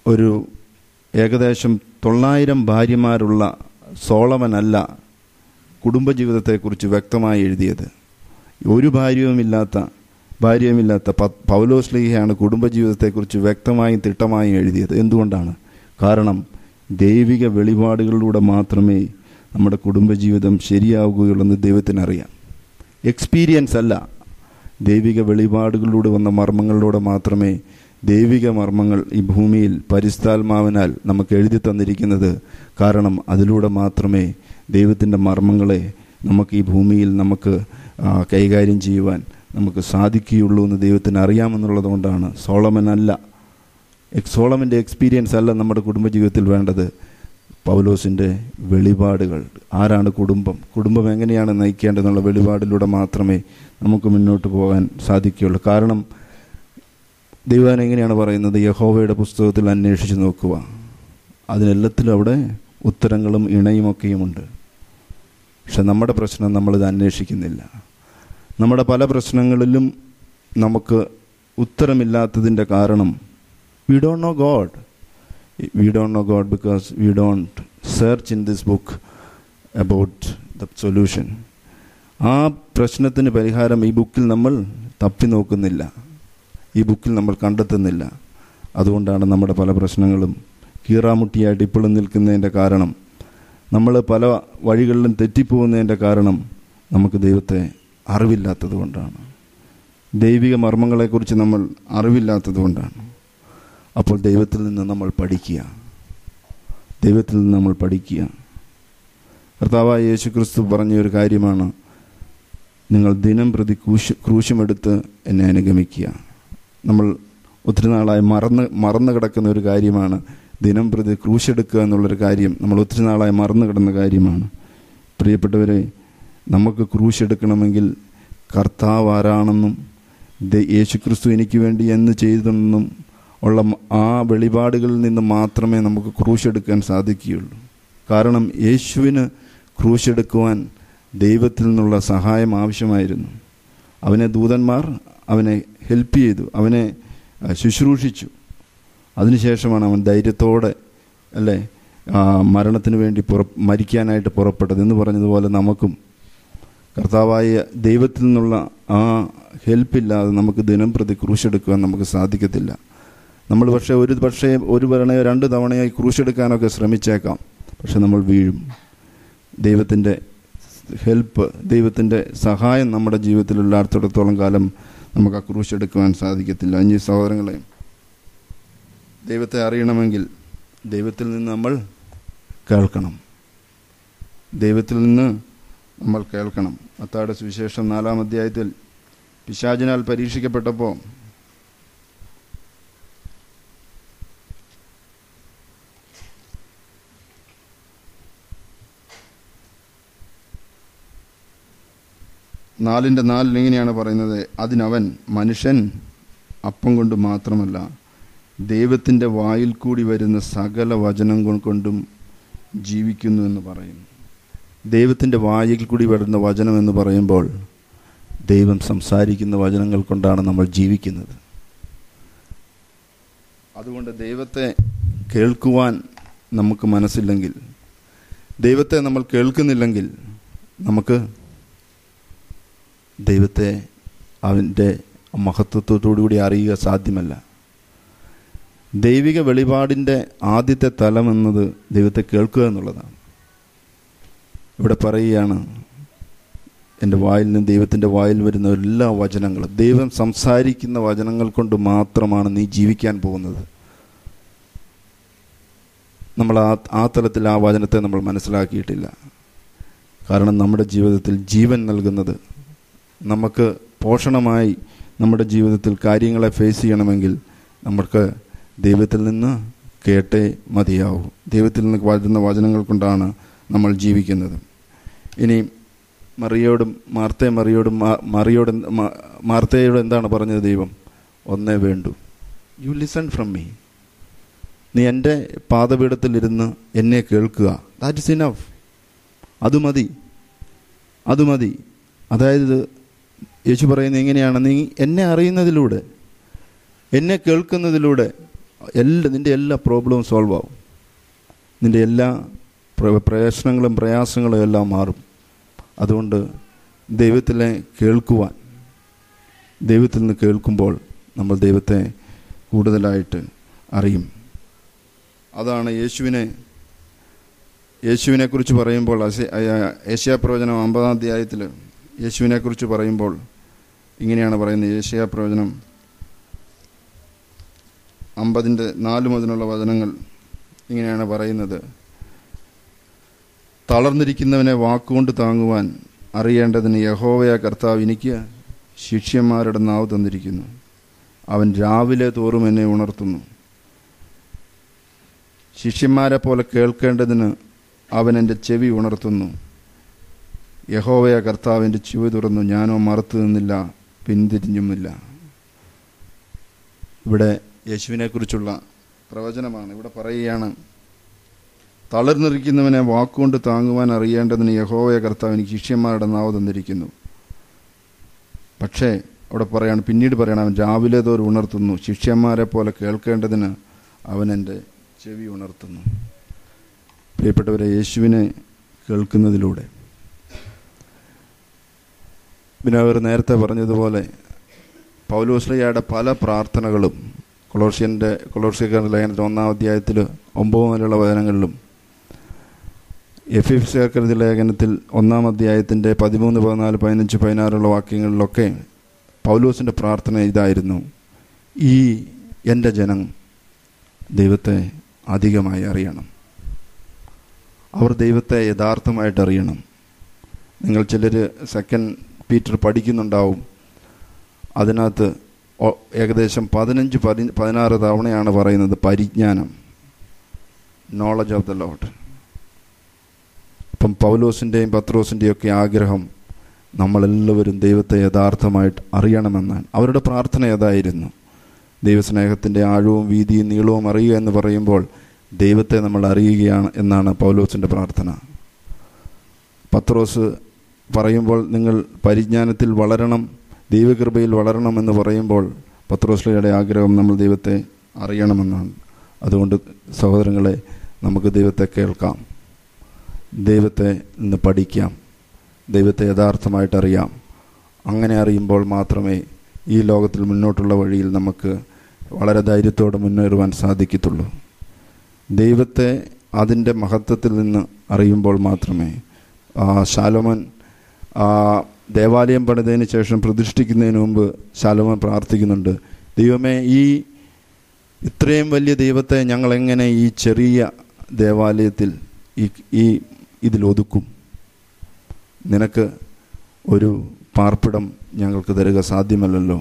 ഒരു ഏകദേശം തൊള്ളായിരം ഭാര്യമാരുള്ള സോളമനല്ല കുടുംബജീവിതത്തെക്കുറിച്ച് വ്യക്തമായി എഴുതിയത് ഒരു ഭാര്യയുമില്ലാത്ത ഭാര്യയുമില്ലാത്ത പ പൗലോസ്ലീഹയാണ് കുടുംബജീവിതത്തെക്കുറിച്ച് വ്യക്തമായും തിട്ടമായും എഴുതിയത് എന്തുകൊണ്ടാണ് കാരണം ദൈവിക വെളിപാടുകളിലൂടെ മാത്രമേ നമ്മുടെ കുടുംബജീവിതം ശരിയാവുകയുള്ളൂ എന്ന് ദൈവത്തിനറിയാം എക്സ്പീരിയൻസ് അല്ല ദൈവിക വെളിപാടുകളിലൂടെ വന്ന മർമ്മങ്ങളിലൂടെ മാത്രമേ ദൈവിക മർമ്മങ്ങൾ ഈ ഭൂമിയിൽ പരിസ്ഥാത്മാവിനാൽ നമുക്ക് എഴുതി തന്നിരിക്കുന്നത് കാരണം അതിലൂടെ മാത്രമേ ദൈവത്തിൻ്റെ മർമ്മങ്ങളെ നമുക്ക് ഈ ഭൂമിയിൽ നമുക്ക് ആ, കൈകാര്യം ചെയ്യുവാൻ നമുക്ക് സാധിക്കുകയുള്ളൂ എന്ന് ദൈവത്തിന് അറിയാമെന്നുള്ളത് കൊണ്ടാണ് സോളമൻ അല്ല എക്സ് സോളമൻ്റെ എക്സ്പീരിയൻസ് അല്ല നമ്മുടെ കുടുംബജീവിതത്തിൽ വേണ്ടത് പൗലോസിൻ്റെ വെളിപാടുകൾ ആരാണ് കുടുംബം കുടുംബം എങ്ങനെയാണ് നയിക്കേണ്ടതെന്നുള്ള വെളിപാടിലൂടെ മാത്രമേ നമുക്ക് മുന്നോട്ട് പോകാൻ സാധിക്കുകയുള്ളൂ കാരണം ദൈവം എങ്ങനെയാണ് പറയുന്നത് യഹോവയുടെ പുസ്തകത്തിൽ അന്വേഷിച്ച് നോക്കുക അതിനെല്ലാത്തിലും അവിടെ ഉത്തരങ്ങളും ഇണയുമൊക്കെയുമുണ്ട് പക്ഷെ നമ്മുടെ പ്രശ്നം നമ്മളിത് അന്വേഷിക്കുന്നില്ല നമ്മുടെ പല പ്രശ്നങ്ങളിലും നമുക്ക് ഉത്തരമില്ലാത്തതിൻ്റെ കാരണം we don't know God we don't know God because we don't search in this book about the solution ആ പ്രശ്നത്തിന് പരിഹാരം ഈ ബുക്കിൽ നമ്മൾ തപ്പി നോക്കുന്നില്ല ഈ ബുക്കിൽ നമ്മൾ കണ്ടെത്തുന്നില്ല അതുകൊണ്ടാണ് നമ്മുടെ പല പ്രശ്നങ്ങളും കീറാമുട്ടിയായിട്ട് ഇപ്പോഴും നിൽക്കുന്നതിൻ്റെ കാരണം നമ്മൾ പല വഴികളിലും തെറ്റിപ്പോകുന്നതിൻ്റെ കാരണം നമുക്ക് ദൈവത്തെ അറിവില്ലാത്തത് കൊണ്ടാണ് ദൈവിക മർമ്മങ്ങളെക്കുറിച്ച് നമ്മൾ അറിവില്ലാത്തത് കൊണ്ടാണ് അപ്പോൾ ദൈവത്തിൽ നിന്ന് നമ്മൾ പഠിക്കുക ദൈവത്തിൽ നിന്ന് നമ്മൾ പഠിക്കുക കർത്താവായ യേശു ക്രിസ്തു പറഞ്ഞ ഒരു കാര്യമാണ് നിങ്ങൾ ദിനം പ്രതി ക്രൂശ് ക്രൂശമെടുത്ത് എന്നെ അനുഗമിക്കുക നമ്മൾ ഒത്തിരി നാളായി മറന്ന് മറന്നു കിടക്കുന്ന ഒരു കാര്യമാണ് ദിനം പ്രതി ക്രൂശെടുക്കുക എന്നുള്ളൊരു കാര്യം നമ്മൾ ഒത്തിരി നാളായി മറന്നു കിടന്ന കാര്യമാണ് പ്രിയപ്പെട്ടവരെ നമുക്ക് ക്രൂശെടുക്കണമെങ്കിൽ കർത്താവ് ആരാണെന്നും ദ- യേശുക്രിസ്തു എനിക്ക് വേണ്ടി എന്ന് ചെയ്തെന്നും ഉള്ള മ- ആ വെളിപാടുകളിൽ നിന്ന് മാത്രമേ നമുക്ക് ക്രൂശെടുക്കാൻ സാധിക്കുകയുള്ളൂ കാരണം യേശുവിന് ക്രൂശെടുക്കുവാൻ ദൈവത്തിൽ നിന്നുള്ള സഹായം ആവശ്യമായിരുന്നു അവനെ ദൂതന്മാർ അവനെ ഹെൽപ്പ് ചെയ്തു അവനെ ആ, ശുശ്രൂഷിച്ചു അതിനുശേഷമാണ് അവൻ ധൈര്യത്തോടെ അല്ലേ ആ, മരണത്തിന് വേണ്ടി പുറ മരിക്കാനായിട്ട് പുറപ്പെട്ടത് എന്ന് പറഞ്ഞതുപോലെ നമുക്കും കർത്താവായ ദൈവത്തിൽ നിന്നുള്ള ആ ഹെൽപ്പില്ലാതെ നമുക്ക് ദിനം പ്രതി ക്രൂശെടുക്കുവാൻ നമുക്ക് സാധിക്കത്തില്ല നമ്മൾ പക്ഷേ ഒരു പക്ഷേ ഒരു ഭരണയോ രണ്ട് തവണയായി ക്രൂശെടുക്കാനൊക്കെ ശ്രമിച്ചേക്കാം പക്ഷെ നമ്മൾ വീഴും ദൈവത്തിൻ്റെ ഹെൽപ്പ് ദൈവത്തിൻ്റെ സഹായം നമ്മുടെ ജീവിതത്തിലുള്ളിടത്തോളം കാലം നമുക്ക് ആ ക്രൂശെടുക്കുവാൻ സാധിക്കത്തില്ല അഞ്ച് സഹോദരങ്ങളെ ദൈവത്തെ അറിയണമെങ്കിൽ ദൈവത്തിൽ നിന്ന് നമ്മൾ കേൾക്കണം ദൈവത്തിൽ നിന്ന് നമ്മൾ കേൾക്കണം അത്താടെ സുവിശേഷം നാലാം അധ്യായത്തിൽ പിശാചിനാൽ പരീക്ഷിക്കപ്പെട്ടപ്പോൾ നാലിൻ്റെ നാലിൽ ഇങ്ങനെയാണ് പറയുന്നത് അതിനവൻ മനുഷ്യൻ അപ്പം കൊണ്ട് മാത്രമല്ല ദൈവത്തിൻ്റെ വായിൽ കൂടി വരുന്ന സകല വചനം കൊണ്ടും ജീവിക്കുന്നു എന്ന് പറയുന്നു ദൈവത്തിൻ്റെ വായിൽ കൂടി വരുന്ന വചനം എന്ന് പറയുമ്പോൾ ദൈവം സംസാരിക്കുന്ന വചനങ്ങൾ കൊണ്ടാണ് നമ്മൾ ജീവിക്കുന്നത് അതുകൊണ്ട് ദൈവത്തെ കേൾക്കുവാൻ നമുക്ക് മനസ്സില്ലെങ്കിൽ ദൈവത്തെ നമ്മൾ കേൾക്കുന്നില്ലെങ്കിൽ നമുക്ക് ദൈവത്തെ അവൻ്റെ മഹത്വത്തോടുകൂടി അറിയുക സാധ്യമല്ല ദൈവിക വെളിപാടിൻ്റെ ആദ്യത്തെ തലം എന്നത് ദൈവത്തെ കേൾക്കുക എന്നുള്ളതാണ് ഇവിടെ പറയുകയാണ് എൻ്റെ വായിൽ നിന്ന് ദൈവത്തിൻ്റെ വായിൽ വരുന്ന എല്ലാ വചനങ്ങളും ദൈവം സംസാരിക്കുന്ന വചനങ്ങൾ കൊണ്ട് മാത്രമാണ് നീ ജീവിക്കാൻ പോകുന്നത് നമ്മൾ ആ ആ തലത്തിൽ ആ വചനത്തെ നമ്മൾ മനസ്സിലാക്കിയിട്ടില്ല കാരണം നമ്മുടെ ജീവിതത്തിൽ ജീവൻ നൽകുന്നത് നമുക്ക് പോഷണമായി നമ്മുടെ ജീവിതത്തിൽ കാര്യങ്ങളെ ഫേസ് ചെയ്യണമെങ്കിൽ നമുക്ക് ദൈവത്തിൽ നിന്ന് കേട്ടേ മതിയാവൂ ദൈവത്തിൽ നിന്ന് വരുന്ന വചനങ്ങൾ കൊണ്ടാണ് നമ്മൾ ജീവിക്കുന്നത് ഇനി മറിയോടും മാർത്തേ മറിയോടും മാ- മറിയോട് എന്ത്- മാ- മാർത്തയോട് എന്താണ് പറഞ്ഞത് ദൈവം ഒന്നേ വേണ്ടു യു ലിസൺ ഫ്രം മീ നീ എൻ്റെ പാദപീഠത്തിലിരുന്ന് എന്നെ കേൾക്കുക ദാറ്റ് ഇസ് ഇനഫ് അത് മതി അത് മതി അതായത് യേശു പറയുന്നത് എങ്ങനെയാണ് നീ എന്നെ അറിയുന്നതിലൂടെ എന്നെ കേൾക്കുന്നതിലൂടെ എല്ലാ നിൻ്റെ എല്ലാ പ്രോബ്ലവും സോൾവ് ആവും നിൻ്റെ എല്ലാ പ്ര- പ്രശ്നങ്ങളും പ്രയാസങ്ങളും എല്ലാം മാറും അതുകൊണ്ട് ദൈവത്തിലെ കേൾക്കുവാൻ ദൈവത്തിൽ നിന്ന് കേൾക്കുമ്പോൾ നമ്മൾ ദൈവത്തെ കൂടുതലായിട്ട് അറിയും അതാണ് യേശുവിനെ യേശുവിനെക്കുറിച്ച് പറയുമ്പോൾ അസ- അയ- ഏഷ്യാപ്രവചനം അമ്പതാം അധ്യായത്തിൽ യേശുവിനെക്കുറിച്ച് പറയുമ്പോൾ ഇങ്ങനെയാണ് പറയുന്നത് ഏഷ്യാപ്രവചനം അമ്പതിൻ്റെ നാല് മുതലുള്ള വചനങ്ങൾ ഇങ്ങനെയാണ് പറയുന്നത് തളർന്നിരിക്കുന്നവനെ വാക്കുകൊണ്ട് താങ്ങുവാൻ അറിയേണ്ടതിന് യഹോവയ കർത്താവ് എനിക്ക് ശിഷ്യന്മാരുടെ നാവ് തന്നിരിക്കുന്നു അവൻ രാവിലെ തോറും എന്നെ ഉണർത്തുന്നു ശിഷ്യന്മാരെ പോലെ കേൾക്കേണ്ടതിന് അവൻ എൻ്റെ ചെവി ഉണർത്തുന്നു യഹോവയ കർത്താവിൻ്റെ ചെവി തുറന്നു ഞാനോ മറത്തു നിന്നില്ല പിന്തിരിഞ്ഞുമില്ല ഇവിടെ യേശുവിനെക്കുറിച്ചുള്ള പ്രവചനമാണ് ഇവിടെ പറയുകയാണ് തളർന്നിരിക്കുന്നവനെ വാക്കുകൊണ്ട് താങ്ങുവാൻ അറിയേണ്ടതിന് യഹോവയ കർത്താവ് എനിക്ക് ശിഷ്യന്മാരുടെ നാവ് തന്നിരിക്കുന്നു പക്ഷേ അവിടെ പറയാണ് പിന്നീട് പറയണം അവൻ രാവിലെ തോറും ഉണർത്തുന്നു ശിഷ്യന്മാരെ പോലെ കേൾക്കേണ്ടതിന് അവൻ എൻ്റെ ചെവി ഉണർത്തുന്നു പ്രിയപ്പെട്ടവരെ യേശുവിനെ കേൾക്കുന്നതിലൂടെ പിന്നെ അവർ നേരത്തെ പറഞ്ഞതുപോലെ പൗലോസ്ലിയയുടെ പല പ്രാർത്ഥനകളും കൊളോർഷ്യൻ്റെ കൊളോർഷ്യക്കാരുടെ ലേഖനത്തിൽ ഒന്നാം അധ്യായത്തിൽ ഒമ്പത് മുതലുള്ള വചനങ്ങളിലും എഫ് എഫ് സേക്കൃതി ലേഖനത്തിൽ ഒന്നാം അധ്യായത്തിൻ്റെ പതിമൂന്ന് പതിനാല് പതിനഞ്ച് പതിനാറുള്ള വാക്യങ്ങളിലൊക്കെ പൗലോസിൻ്റെ പ്രാർത്ഥന ഇതായിരുന്നു ഈ എൻ്റെ ജനം ദൈവത്തെ അധികമായി അറിയണം അവർ ദൈവത്തെ യഥാർത്ഥമായിട്ട് അറിയണം നിങ്ങൾ ചിലർ സെക്കൻഡ് പീറ്റർ പഠിക്കുന്നുണ്ടാവും അതിനകത്ത് ഒ- ഏകദേശം പതിനഞ്ച് പതി പതിനാറ് തവണയാണ് പറയുന്നത് പരിജ്ഞാനം നോളജ് ഓഫ് ദ ലോട്ട് അപ്പം പൗലോസിൻ്റെയും പത്രോസിൻ്റെയും ഒക്കെ ആഗ്രഹം നമ്മളെല്ലാവരും ദൈവത്തെ യഥാർത്ഥമായിട്ട് അറിയണമെന്നാണ് അവരുടെ പ്രാർത്ഥന ഏതായിരുന്നു ദൈവസ്നേഹത്തിൻ്റെ ആഴവും വീതിയും നീളവും അറിയുക എന്ന് പറയുമ്പോൾ ദൈവത്തെ നമ്മൾ അറിയുകയാണ് എന്നാണ് പൗലോസിൻ്റെ പ്രാർത്ഥന പത്രോസ് പറയുമ്പോൾ നിങ്ങൾ പരിജ്ഞാനത്തിൽ വളരണം ദൈവകൃപയിൽ വളരണം എന്ന് പറയുമ്പോൾ പത്രോസ്ലയുടെ ആഗ്രഹം നമ്മൾ ദൈവത്തെ അറിയണമെന്നാണ് അതുകൊണ്ട് സഹോദരങ്ങളെ നമുക്ക് ദൈവത്തെ കേൾക്കാം ദൈവത്തെ നിന്ന് പഠിക്കാം ദൈവത്തെ യഥാർത്ഥമായിട്ട് അറിയാം അങ്ങനെ അറിയുമ്പോൾ മാത്രമേ ഈ ലോകത്തിൽ മുന്നോട്ടുള്ള വഴിയിൽ നമുക്ക് വളരെ ധൈര്യത്തോടെ മുന്നേറുവാൻ സാധിക്കത്തുള്ളൂ ദൈവത്തെ അതിൻ്റെ മഹത്വത്തിൽ നിന്ന് അറിയുമ്പോൾ മാത്രമേ ആ ശാലോമൻ ആ ദേവാലയം പണിതതിന് ശേഷം പ്രതിഷ്ഠിക്കുന്നതിന് മുമ്പ് ശാലോമൻ പ്രാർത്ഥിക്കുന്നുണ്ട് ദൈവമേ ഈ ഇത്രയും വലിയ ദൈവത്തെ ഞങ്ങൾ എങ്ങനെ ഈ ചെറിയ ദേവാലയത്തിൽ ഈ ഈ ഇതിൽ ഒതുക്കും നിനക്ക് ഒരു പാർപ്പിടം ഞങ്ങൾക്ക് തരിക സാധ്യമല്ലല്ലോ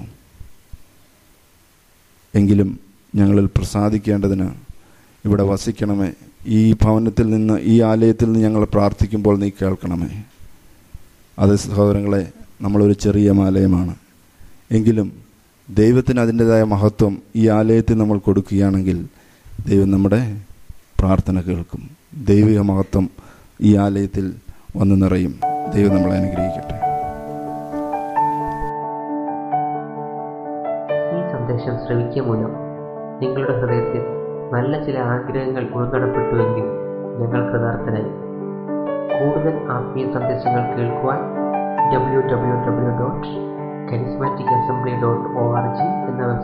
എങ്കിലും ഞങ്ങളിൽ പ്രസാദിക്കേണ്ടതിന് ഇവിടെ വസിക്കണമേ ഈ ഭവനത്തിൽ നിന്ന് ഈ ആലയത്തിൽ നിന്ന് ഞങ്ങൾ പ്രാർത്ഥിക്കുമ്പോൾ നീ കേൾക്കണമേ അത് സഹോദരങ്ങളെ നമ്മളൊരു ചെറിയ ആലയമാണ് എങ്കിലും ദൈവത്തിന് അതിൻ്റെതായ മഹത്വം ഈ ആലയത്തിൽ നമ്മൾ കൊടുക്കുകയാണെങ്കിൽ ദൈവം നമ്മുടെ പ്രാർത്ഥന കേൾക്കും ദൈവിക മഹത്വം ഈ ആലയത്തിൽ വന്നു നിറയും ദൈവം നമ്മളെ അനുഗ്രഹിക്കട്ടെ ഈ സന്ദേശം ശ്രവിക്കുക മൂലം നിങ്ങളുടെ ഹൃദയത്തിൽ നല്ല ചില ആഗ്രഹങ്ങൾ ഉൾനടപ്പെട്ടുവെങ്കിൽ ഞങ്ങൾ കൃതാർത്ഥനായി കൂടുതൽ ആത്മീയ സന്ദേശങ്ങൾ കേൾക്കുവാൻ W W W dot charismatic assembly dot O R G എന്ന